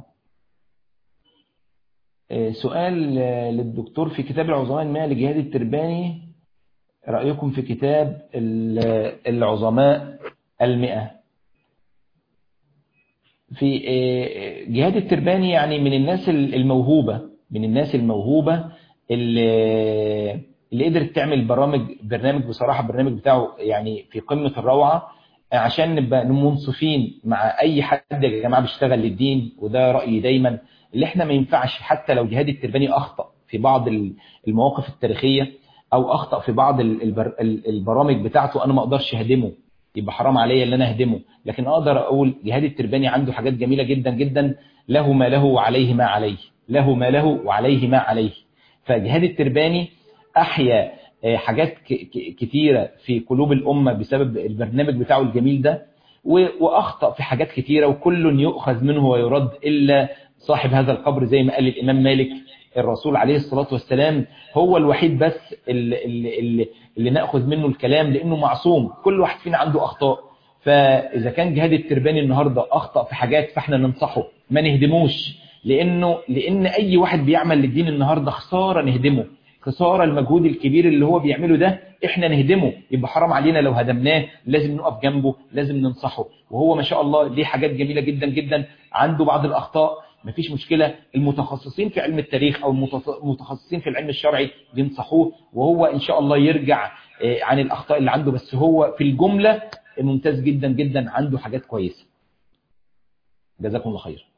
سؤال للدكتور في كتاب العظماء المائة لجهاد الترباني رأيكم في كتاب العظماء المئة في آه، جهاد الترباني يعني من الناس الموهوبة من الناس الموهوبة اللي اللي قدرت تعمل برامج برنامج بصراحة البرنامج بتاعه يعني في قمة الروعة عشان نبقى منصفين مع أي حد يا جماعة بيشتغل للدين وده رأيي دايما اللي احنا ما ينفعش حتى لو جهاد الترباني أخطأ في بعض المواقف التاريخية أو أخطأ في بعض البر- البرامج بتاعته أنا ما أقدرش أهدمه يبقى حرام عليا اللي أنا أهدمه لكن أقدر أقول جهاد الترباني عنده حاجات جميلة جدا جدا له ما له وعليه ما عليه له ما له وعليه ما عليه فجهاد الترباني أحيا آه، حاجات ك- ك- كتيرة في قلوب الأمة بسبب البرنامج بتاعه الجميل ده و- وأخطأ في حاجات كتيرة وكل يؤخذ منه ويرد إلا صاحب هذا القبر زي ما قال الإمام مالك الرسول عليه الصلاة والسلام هو الوحيد بس اللي, اللي, اللي, اللي نأخذ منه الكلام لأنه معصوم كل واحد فينا عنده أخطاء فإذا كان جهاد الترباني النهاردة أخطأ في حاجات فإحنا ننصحه ما نهدموش لأنه لأن أي واحد بيعمل للدين النهاردة خسارة نهدمه خسارة المجهود الكبير اللي هو بيعمله ده احنا نهدمه يبقى حرام علينا لو هدمناه لازم نقف جنبه لازم ننصحه وهو ما شاء الله ليه حاجات جميلة جدا جدا عنده بعض الأخطاء مفيش مشكلة المتخصصين في علم التاريخ أو المتخ- المتخصصين في العلم الشرعي بينصحوه وهو إن شاء الله يرجع آه، عن الأخطاء اللي عنده بس هو في الجملة ممتاز جدا جدا عنده حاجات كويسة جزاكم الله خير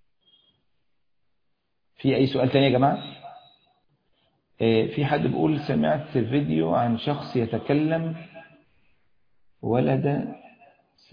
في أي سؤال تاني يا جماعة آه، في حد بيقول سمعت فيديو عن شخص يتكلم ولد س-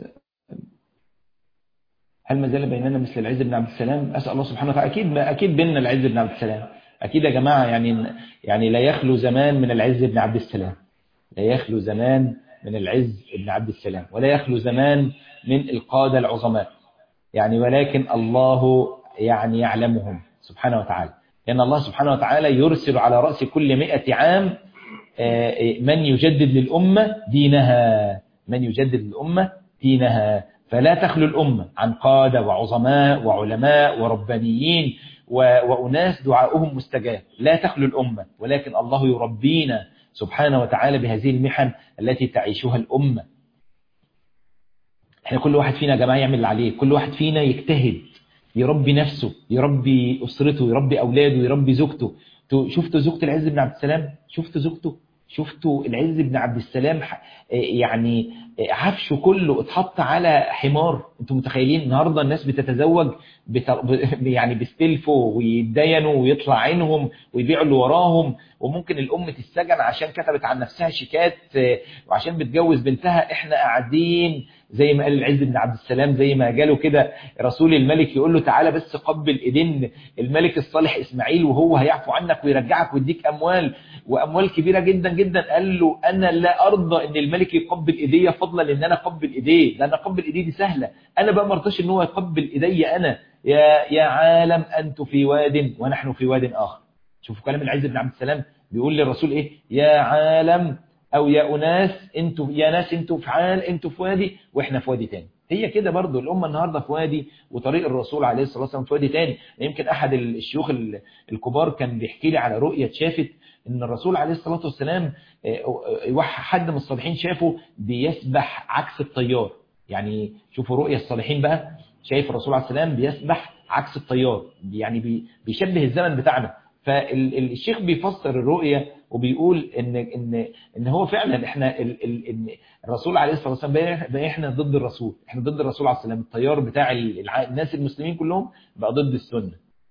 هل ما زال بيننا مثل العز بن عبد السلام أسأل الله سبحانه وتعالى أكيد ما أكيد بيننا العز بن عبد السلام أكيد يا جماعة يعني يعني لا يخلو زمان من العز بن عبد السلام لا يخلو زمان من العز بن عبد السلام ولا يخلو زمان من القادة العظماء يعني ولكن الله يعني يعلمهم سبحانه وتعالى لأن الله سبحانه وتعالى يرسل على رأس كل مئة عام آه، من يجدد للأمة دينها من يجدد للأمة دينها فلا تخلو الأمة عن قادة وعظماء وعلماء وربانيين و- وأناس دعاؤهم مستجاب لا تخلو الأمة ولكن الله يربينا سبحانه وتعالى بهذه المحن التي تعيشها الأمة احنا كل واحد فينا يا جماعة يعمل اللي عليه كل واحد فينا يجتهد يربي نفسه يربي أسرته يربي أولاده يربي زوجته تو- شفتوا زوجة العز بن عبد السلام شفتوا زوجته شفتوا العز بن عبد السلام ح- يعني عفشه كله اتحط على حمار انتوا متخيلين النهارده الناس بتتزوج بت... ب- يعني بيستلفوا ويتدينوا ويطلع عينهم ويبيعوا اللي وراهم وممكن الام تتسجن عشان كتبت عن نفسها شيكات آه، وعشان بتجوز بنتها احنا قاعدين زي ما قال العز بن عبد السلام زي ما جاله كده رسول الملك يقول له تعالى بس قبل ايدين الملك الصالح اسماعيل وهو هيعفو عنك ويرجعك ويديك اموال واموال كبيره جدا جدا قال له انا لا ارضى ان الملك يقبل ايديا فضلا ان انا اقبل ايديه لان اقبل ايديه دي سهله انا بقى ما ارضاش ان هو يقبل ايدي انا يا يا عالم انت في واد ونحن في واد اخر شوفوا كلام العز بن عبد السلام بيقول للرسول ايه يا عالم او يا اناس انتوا يا ناس انتوا في حال انتوا في وادي واحنا في وادي تاني هي كده برضو الامه النهارده في وادي وطريق الرسول عليه الصلاه والسلام في وادي تاني يمكن احد الشيوخ ال- الكبار كان بيحكي لي على رؤيه شافت ان الرسول عليه الصلاه والسلام آه، آه، واحد- حد من الصالحين شافه بيسبح عكس الطيار يعني شوفوا رؤيا الصالحين بقى شايف الرسول عليه السلام بيسبح عكس الطيار يعني بي- بيشبه الزمن بتاعنا فالشيخ بيفسر الرؤية وبيقول ان ان ان هو فعلا احنا ال ال ان الرسول عليه الصلاه والسلام بقى بقى احنا ضد الرسول احنا ضد الرسول عليه السلام التيار بتاع ال- الع- الناس المسلمين كلهم بقى ضد السنه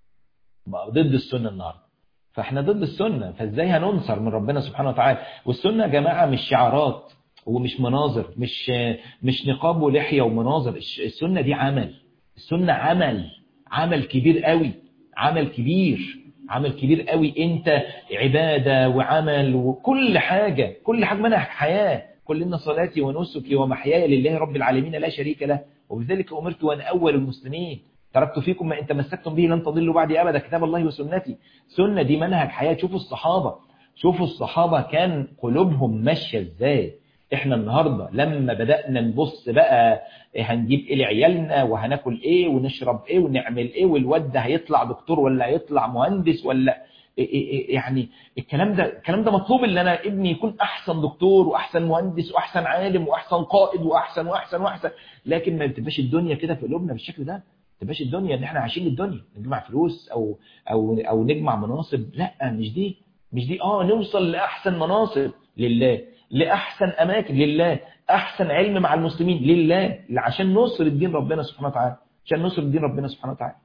بقى ضد السنه النهارده فاحنا ضد السنه فازاي هننصر من ربنا سبحانه وتعالى والسنه يا جماعه مش شعارات ومش مناظر مش مش نقاب ولحيه ومناظر الش- السنه دي عمل السنه عمل عمل كبير قوي عمل كبير عمل كبير قوي انت عباده وعمل وكل حاجه كل حاجه منها حياه قل ان صلاتي ونسكي ومحياي لله رب العالمين لا شريك له وبذلك امرت وانا اول المسلمين تركت فيكم ما ان تمسكتم به لن تضلوا بعدي ابدا كتاب الله وسنتي سنه دي منهج حياه شوفوا الصحابه شوفوا الصحابه كان قلوبهم ماشيه ازاي احنا النهارده لما بدانا نبص بقى هنجيب ايه لعيالنا وهناكل ايه ونشرب ايه ونعمل ايه والواد ده هيطلع دكتور ولا هيطلع مهندس ولا إيه إيه إيه يعني الكلام ده الكلام ده مطلوب ان انا ابني يكون احسن دكتور واحسن مهندس واحسن عالم واحسن قائد واحسن واحسن واحسن لكن ما بتبقاش الدنيا كده في قلوبنا بالشكل ده تبقاش الدنيا ان احنا عايشين الدنيا نجمع فلوس او او او نجمع مناصب لا مش دي مش دي اه نوصل لاحسن مناصب لله لاحسن اماكن لله احسن علم مع المسلمين لله عشان نصر الدين ربنا سبحانه وتعالى عشان نصر الدين ربنا سبحانه وتعالى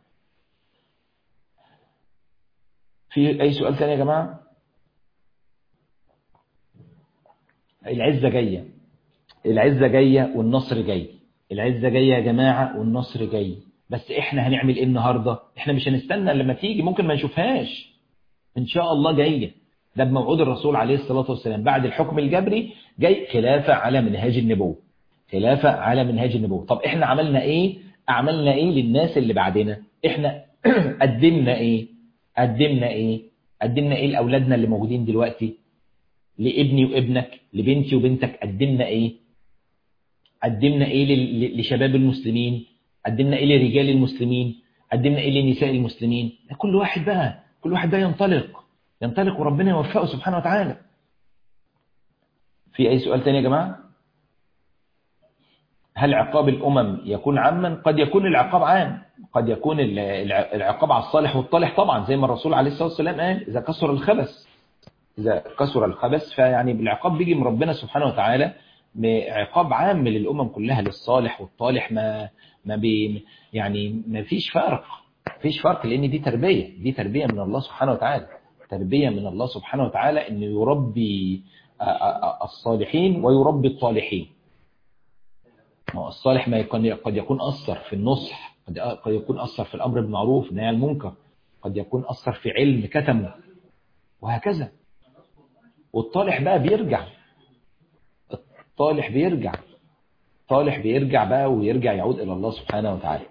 في اي سؤال تاني يا جماعه العزه جايه العزه جايه والنصر جاي العزه جايه يا جماعه والنصر جاي بس احنا هنعمل ايه النهارده احنا مش هنستنى لما تيجي ممكن ما نشوفهاش ان شاء الله جايه ده بموعود الرسول عليه الصلاه والسلام بعد الحكم الجبري جاي خلافه على منهاج النبوه خلافه على منهاج النبوه طب احنا عملنا ايه عملنا ايه للناس اللي بعدنا احنا قدمنا ايه قدمنا ايه قدمنا ايه لاولادنا اللي موجودين دلوقتي لابني وابنك لبنتي وبنتك قدمنا ايه قدمنا ايه لل- لشباب المسلمين قدمنا ايه لرجال المسلمين قدمنا ايه لنساء المسلمين كل واحد بقى كل واحد بقى ينطلق ينطلق وربنا يوفقه سبحانه وتعالى في اي سؤال تاني يا جماعه هل عقاب الامم يكون عاما قد يكون العقاب عام قد يكون ال- الع- العقاب على الصالح والطالح طبعا زي ما الرسول عليه الصلاه والسلام قال اذا كسر الخبث اذا كسر الخبث فيعني العقاب بيجي من ربنا سبحانه وتعالى عقاب عام للامم كلها للصالح والطالح ما ما بي يعني ما فيش فرق فيش فرق لان دي تربيه دي تربيه من الله سبحانه وتعالى تربيه من الله سبحانه وتعالى انه يربي آ- آ- آ- الصالحين ويربي الطالحين ما هو الصالح ما يكون قد يكون اثر في النصح قد قد يكون اثر في الامر بالمعروف والنهي عن المنكر قد يكون اثر في علم كتمه وهكذا والطالح بقى بيرجع الطالح بيرجع الطالح بيرجع بقى ويرجع يعود الى الله سبحانه وتعالى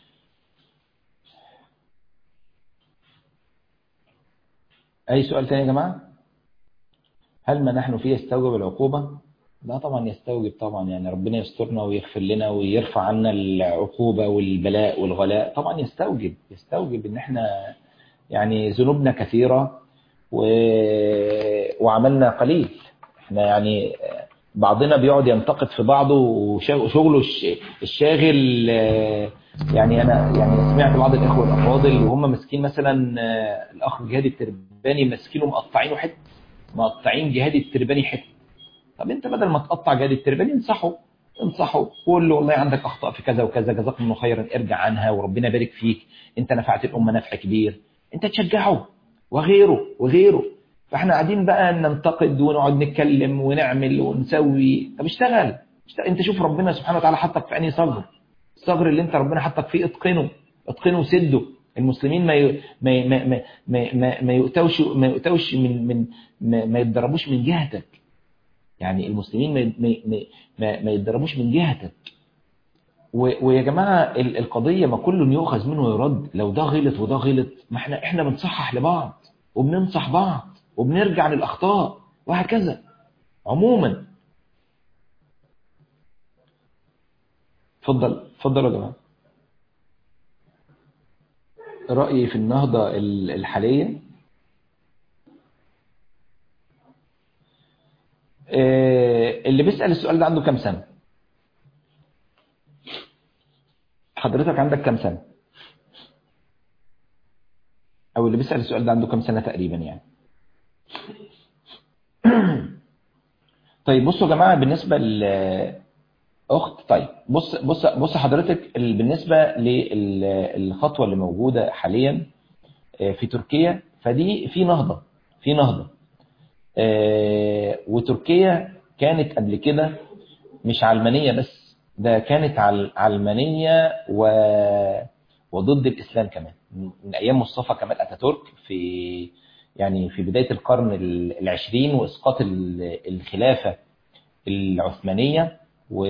اي سؤال تاني يا جماعه هل ما نحن فيه يستوجب العقوبه لا طبعا يستوجب طبعا يعني ربنا يسترنا ويغفر لنا ويرفع عنا العقوبة والبلاء والغلاء طبعا يستوجب يستوجب ان احنا يعني ذنوبنا كثيرة و... وعملنا قليل احنا يعني بعضنا بيقعد ينتقد في بعضه وشغله الشاغل يعني انا يعني سمعت بعض الاخوه الافاضل وهم ماسكين مثلا الاخ جهاد الترباني ماسكينه مقطعينه حته مقطعين جهاد الترباني حته طب انت بدل ما تقطع جهاد الترباني انصحه انصحه قول له والله عندك اخطاء في كذا وكذا جزاكم الله خيرا ارجع عنها وربنا يبارك فيك انت نفعت الامه نفع كبير انت تشجعه وغيره وغيره فاحنا قاعدين بقى ننتقد ونقعد نتكلم ونعمل ونسوي طب اشتغل, اشتغل. انت شوف ربنا سبحانه وتعالى حطك في انهي ثغر الثغر اللي انت ربنا حطك فيه اتقنه اتقنه وسده المسلمين ما ي... ما ما ما ما, ما يؤتوش ما يؤتوش من من ما, ما يتضربوش من جهتك يعني المسلمين ما ما ما, ما يتضربوش من جهتك ويا جماعه القضيه ما كل يؤخذ منه ويرد لو ده غلط وده غلط ما احنا احنا بنصحح لبعض وبننصح بعض وبنرجع للاخطاء وهكذا عموما اتفضل اتفضلوا يا جماعه رايي في النهضه الحاليه اللي بيسال السؤال ده عنده كام سنه حضرتك عندك كام سنه او اللي بيسال السؤال ده عنده كام سنه تقريبا يعني طيب بصوا يا جماعه بالنسبه ل اخت طيب بص بص بص حضرتك بالنسبه للخطوه اللي موجوده حاليا في تركيا فدي في نهضه في نهضه وتركيا كانت قبل كده مش علمانيه بس ده كانت علمانيه و وضد الاسلام كمان من ايام مصطفى كمال اتاتورك في يعني في بدايه القرن العشرين واسقاط الخلافه العثمانيه و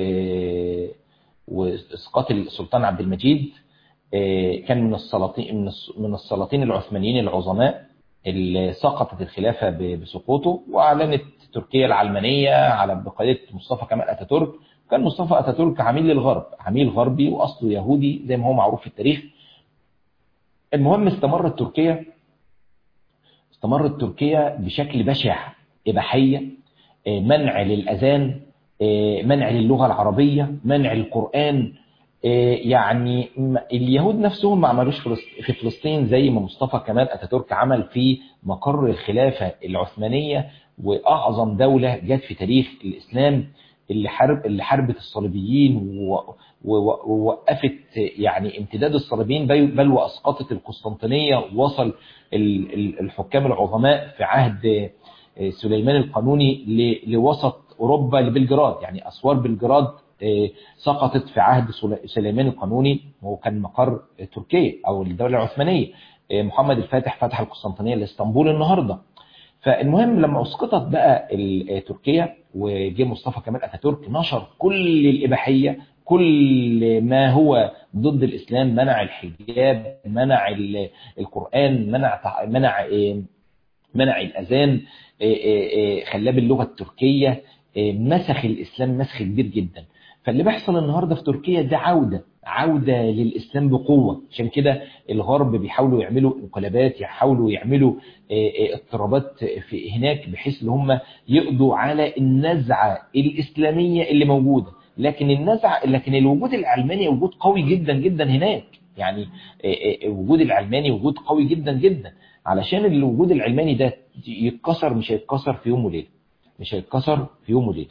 واسقاط السلطان عبد المجيد كان من السلاطين من السلاطين العثمانيين العظماء اللي سقطت الخلافه بسقوطه واعلنت تركيا العلمانيه على بقياده مصطفى كمال اتاتورك كان مصطفى اتاتورك عميل للغرب عميل غربي واصله يهودي زي ما هو معروف في التاريخ المهم استمرت تركيا استمرت تركيا بشكل بشع اباحيه منع للاذان منع للغه العربيه منع القران يعني اليهود نفسهم ما عملوش في فلسطين زي ما مصطفى كمال اتاتورك عمل في مقر الخلافه العثمانيه واعظم دوله جت في تاريخ الاسلام اللي حارب اللي حاربت الصليبيين ووقفت يعني امتداد الصليبيين بل واسقطت القسطنطينيه ووصل الحكام العظماء في عهد سليمان القانوني لوسط اوروبا لبلجراد يعني اسوار بلجراد سقطت في عهد سليمان القانوني وهو كان مقر تركيا او الدوله العثمانيه محمد الفاتح فتح القسطنطينيه لاسطنبول النهارده فالمهم لما اسقطت بقى تركيا وجه مصطفى كمال اتاتورك نشر كل الاباحيه كل ما هو ضد الاسلام منع الحجاب منع القران منع منع منع الاذان خلاه باللغه التركيه مسخ الاسلام مسخ كبير جدا فاللي بيحصل النهارده في تركيا ده عوده عوده للاسلام بقوه عشان كده الغرب بيحاولوا يعملوا انقلابات يحاولوا يعملوا اضطرابات في هناك بحيث ان هم يقضوا على النزعه الاسلاميه اللي موجوده لكن النزعه لكن الوجود العلماني وجود قوي جدا جدا هناك يعني وجود العلماني وجود قوي جدا جدا علشان الوجود العلماني ده يتكسر مش هيتكسر في يوم وليله مش هيتكسر في يوم وليله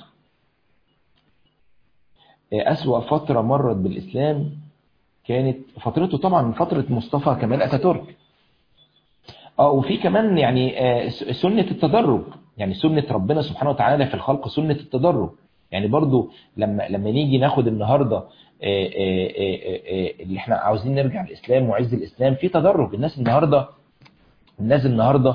أسوأ فترة مرت بالإسلام كانت فترته طبعا فترة مصطفى كمال أتاتورك اه وفي كمان يعني سنة التدرج يعني سنة ربنا سبحانه وتعالى في الخلق سنة التدرج يعني برضو لما لما نيجي ناخد النهارده اللي احنا عاوزين نرجع الاسلام وعز الاسلام في تدرج الناس النهارده الناس النهارده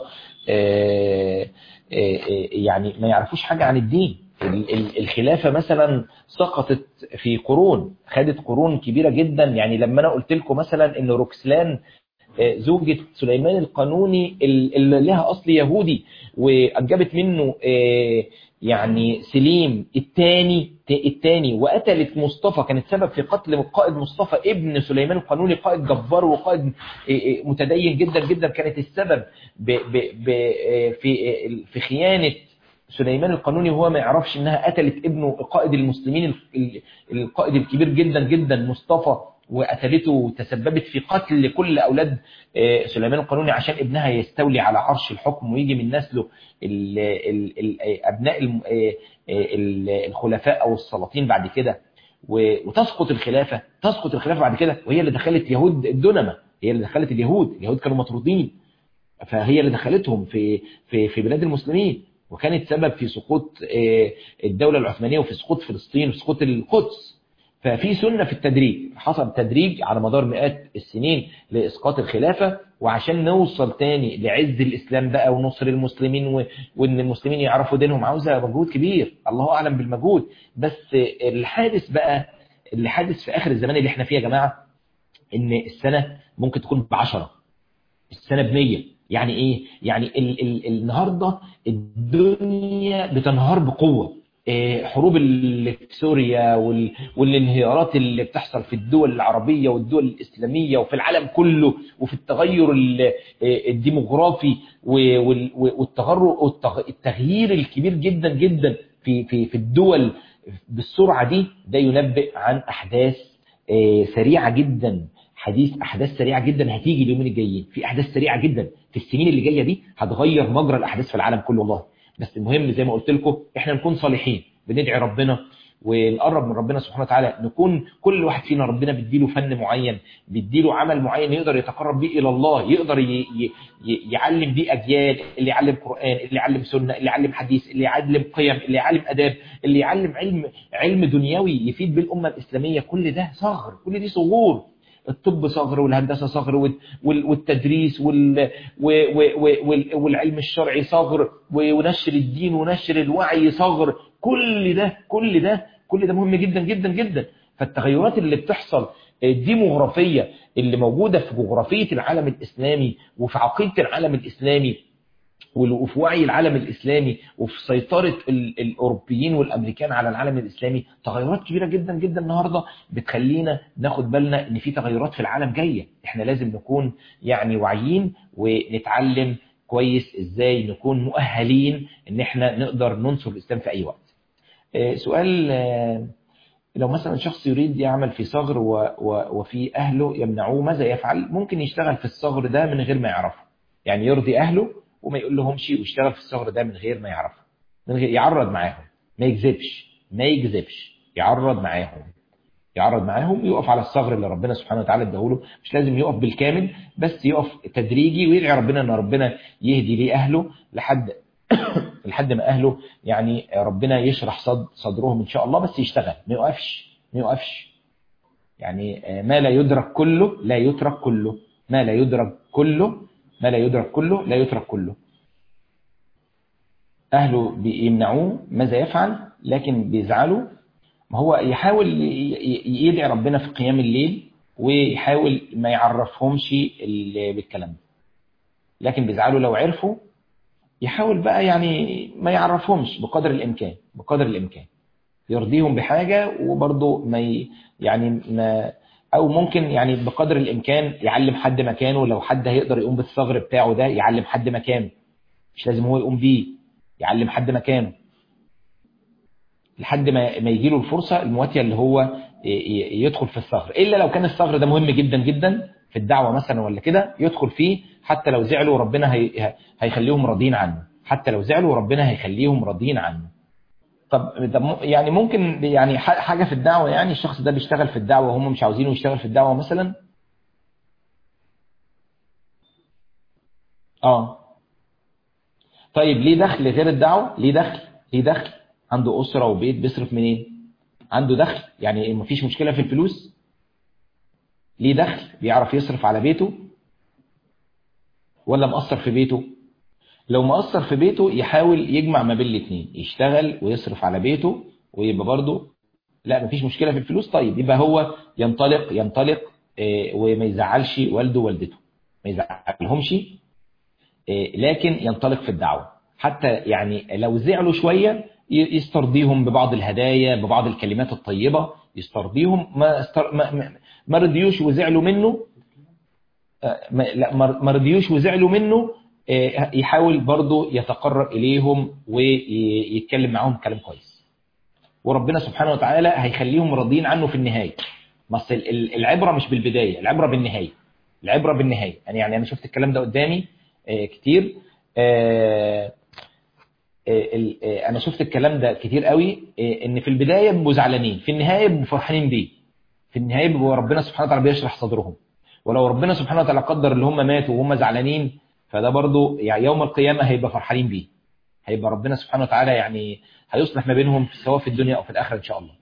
يعني ما يعرفوش حاجه عن الدين الخلافه مثلا سقطت في قرون خدت قرون كبيره جدا يعني لما انا قلت لكم مثلا ان روكسلان زوجة سليمان القانوني اللي لها اصل يهودي وانجبت منه يعني سليم الثاني الثاني وقتلت مصطفى كانت سبب في قتل القائد مصطفى ابن سليمان القانوني قائد جبار وقائد متدين جدا جدا كانت السبب ب ب ب في في خيانه سليمان القانوني وهو ما يعرفش انها قتلت ابنه قائد المسلمين القائد الكبير جدا جدا مصطفى وقتلته وتسببت في قتل كل اولاد سليمان القانوني عشان ابنها يستولي على عرش الحكم ويجي من نسله ال ال ال ابناء الخلفاء او السلاطين بعد كده وتسقط الخلافه تسقط الخلافه بعد كده وهي اللي دخلت يهود الدنمه هي اللي دخلت اليهود اليهود كانوا مطرودين فهي اللي دخلتهم في في في بلاد المسلمين وكانت سبب في سقوط الدولة العثمانية وفي سقوط فلسطين وفي سقوط القدس ففي سنة في التدريج حصل تدريج على مدار مئات السنين لإسقاط الخلافة وعشان نوصل تاني لعز الإسلام بقى ونصر المسلمين و... وإن المسلمين يعرفوا دينهم عاوزة مجهود كبير الله أعلم بالمجهود بس الحادث بقى اللي حادث في آخر الزمان اللي احنا فيه يا جماعة إن السنة ممكن تكون بعشرة السنة بمية يعني ايه يعني ال ال النهارده الدنيا بتنهار بقوه إيه حروب اللي في سوريا وال والانهيارات اللي بتحصل في الدول العربيه والدول الاسلاميه وفي العالم كله وفي التغير الديموغرافي والتغيير الكبير جدا جدا في في في الدول بالسرعه دي ده ينبئ عن احداث سريعه جدا حديث احداث سريعه جدا هتيجي اليومين الجايين في احداث سريعه جدا في السنين اللي جايه دي هتغير مجرى الاحداث في العالم كله والله بس المهم زي ما قلت لكم احنا نكون صالحين بندعي ربنا ونقرب من ربنا سبحانه وتعالى نكون كل واحد فينا ربنا بيديله فن معين بيديله عمل معين يقدر يتقرب بيه الى الله يقدر ي... ي... يعلم بيه اجيال اللي يعلم قران اللي يعلم سنه اللي يعلم حديث اللي يعلم قيم اللي يعلم اداب اللي يعلم علم علم دنيوي يفيد بيه الامه الاسلاميه كل ده صغر كل دي صغور الطب صغر والهندسه صغر والتدريس والعلم الشرعي صغر ونشر الدين ونشر الوعي صغر كل ده كل ده كل ده مهم جدا جدا جدا فالتغيرات اللي بتحصل الديموغرافيه اللي موجوده في جغرافيه العالم الاسلامي وفي عقيده العالم الاسلامي وفي وعي العالم الإسلامي وفي سيطرة الأوروبيين والأمريكان على العالم الإسلامي تغيرات كبيرة جدا جدا النهاردة بتخلينا ناخد بالنا إن في تغيرات في العالم جاية إحنا لازم نكون يعني واعيين ونتعلم كويس إزاي نكون مؤهلين إن إحنا نقدر ننصر الإسلام في أي وقت سؤال لو مثلا شخص يريد يعمل في صغر و... و... وفي أهله يمنعوه ماذا يفعل ممكن يشتغل في الصغر ده من غير ما يعرفه يعني يرضي أهله وما يقول لهمش ويشتغل في الصغر ده من غير ما يعرفه من غير يعرض معاهم ما يكذبش ما يكذبش يعرض معاهم يعرض معاهم يقف على الصغر اللي ربنا سبحانه وتعالى اداهوله مش لازم يقف بالكامل بس يقف تدريجي ويدعي ربنا ان ربنا يهدي ليه اهله لحد لحد ما اهله يعني ربنا يشرح صد صدرهم ان شاء الله بس يشتغل ما يوقفش ما يوقفش يعني ما لا يدرك كله لا يترك كله ما لا يدرك كله ما لا يدرك كله لا يترك كله اهله بيمنعوه ماذا يفعل لكن بيزعلوا ما هو يحاول يدعي ربنا في قيام الليل ويحاول ما يعرفهمش بالكلام ده لكن بيزعلوا لو عرفوا يحاول بقى يعني ما يعرفهمش بقدر الامكان بقدر الامكان يرضيهم بحاجه وبرضه ما ي... يعني ما او ممكن يعني بقدر الامكان يعلم حد مكانه لو حد هيقدر يقوم بالثغر بتاعه ده يعلم حد مكانه مش لازم هو يقوم بيه يعلم حد مكانه لحد ما ما يجي له الفرصه المواتيه اللي هو يدخل في الثغر الا لو كان الثغر ده مهم جدا جدا في الدعوه مثلا ولا كده يدخل فيه حتى لو زعلوا ربنا هي هيخليهم راضيين عنه حتى لو زعلوا ربنا هيخليهم راضيين عنه طب يعني ممكن يعني حاجه في الدعوه يعني الشخص ده بيشتغل في الدعوه وهم مش عاوزينه يشتغل في الدعوه مثلا اه طيب ليه دخل غير الدعوه ليه دخل ليه دخل عنده اسره وبيت بيصرف منين عنده دخل يعني مفيش مشكله في الفلوس ليه دخل بيعرف يصرف على بيته ولا مقصر في بيته لو مقصر في بيته يحاول يجمع ما بين الاثنين يشتغل ويصرف على بيته ويبقى برضه لا مفيش مشكله في الفلوس طيب يبقى هو ينطلق ينطلق وما يزعلش والده ووالدته ما يزعلهمش لكن ينطلق في الدعوه حتى يعني لو زعلوا شويه يسترضيهم ببعض الهدايا ببعض الكلمات الطيبه يسترضيهم ما استر... ما, ما رضيوش وزعلوا منه ما لا ما رضيوش وزعلوا منه يحاول برضه يتقرب اليهم ويتكلم معاهم كلام كويس وربنا سبحانه وتعالى هيخليهم راضيين عنه في النهايه بس العبره مش بالبدايه العبره بالنهايه العبره بالنهايه يعني يعني انا شفت الكلام ده قدامي كتير انا شفت الكلام ده كتير قوي ان في البدايه بيبقوا زعلانين في النهايه بيبقوا فرحانين بيه في النهايه بيبقوا ربنا سبحانه وتعالى بيشرح صدرهم ولو ربنا سبحانه وتعالى قدر اللي هم ماتوا وهم زعلانين فده برضو يعني يوم القيامه هيبقى فرحانين بيه هيبقى ربنا سبحانه وتعالى يعني هيصلح ما بينهم سواء في الدنيا او في الاخره ان شاء الله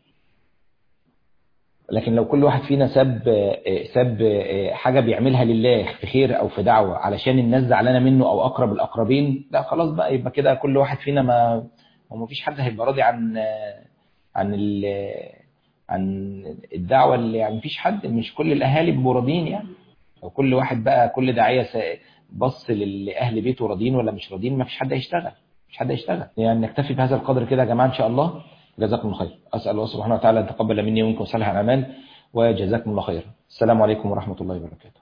لكن لو كل واحد فينا ساب ساب حاجه بيعملها لله في خير او في دعوه علشان الناس زعلانه منه او اقرب الاقربين لا خلاص بقى يبقى كده كل واحد فينا ما هو ما فيش حد هيبقى راضي عن عن عن الدعوه اللي يعني ما فيش حد مش كل الاهالي بيبقوا راضيين يعني لو كل واحد بقى كل داعيه بص لاهل بيته راضيين ولا مش راضيين ما فيش حد هيشتغل مش حد هيشتغل يعني نكتفي بهذا القدر كده يا جماعه ان شاء الله جزاكم الله خير أسأل الله سبحانه وتعالى أن يتقبل مني ومنكم صالح الأعمال وجزاكم الله خيرا السلام عليكم ورحمة الله وبركاته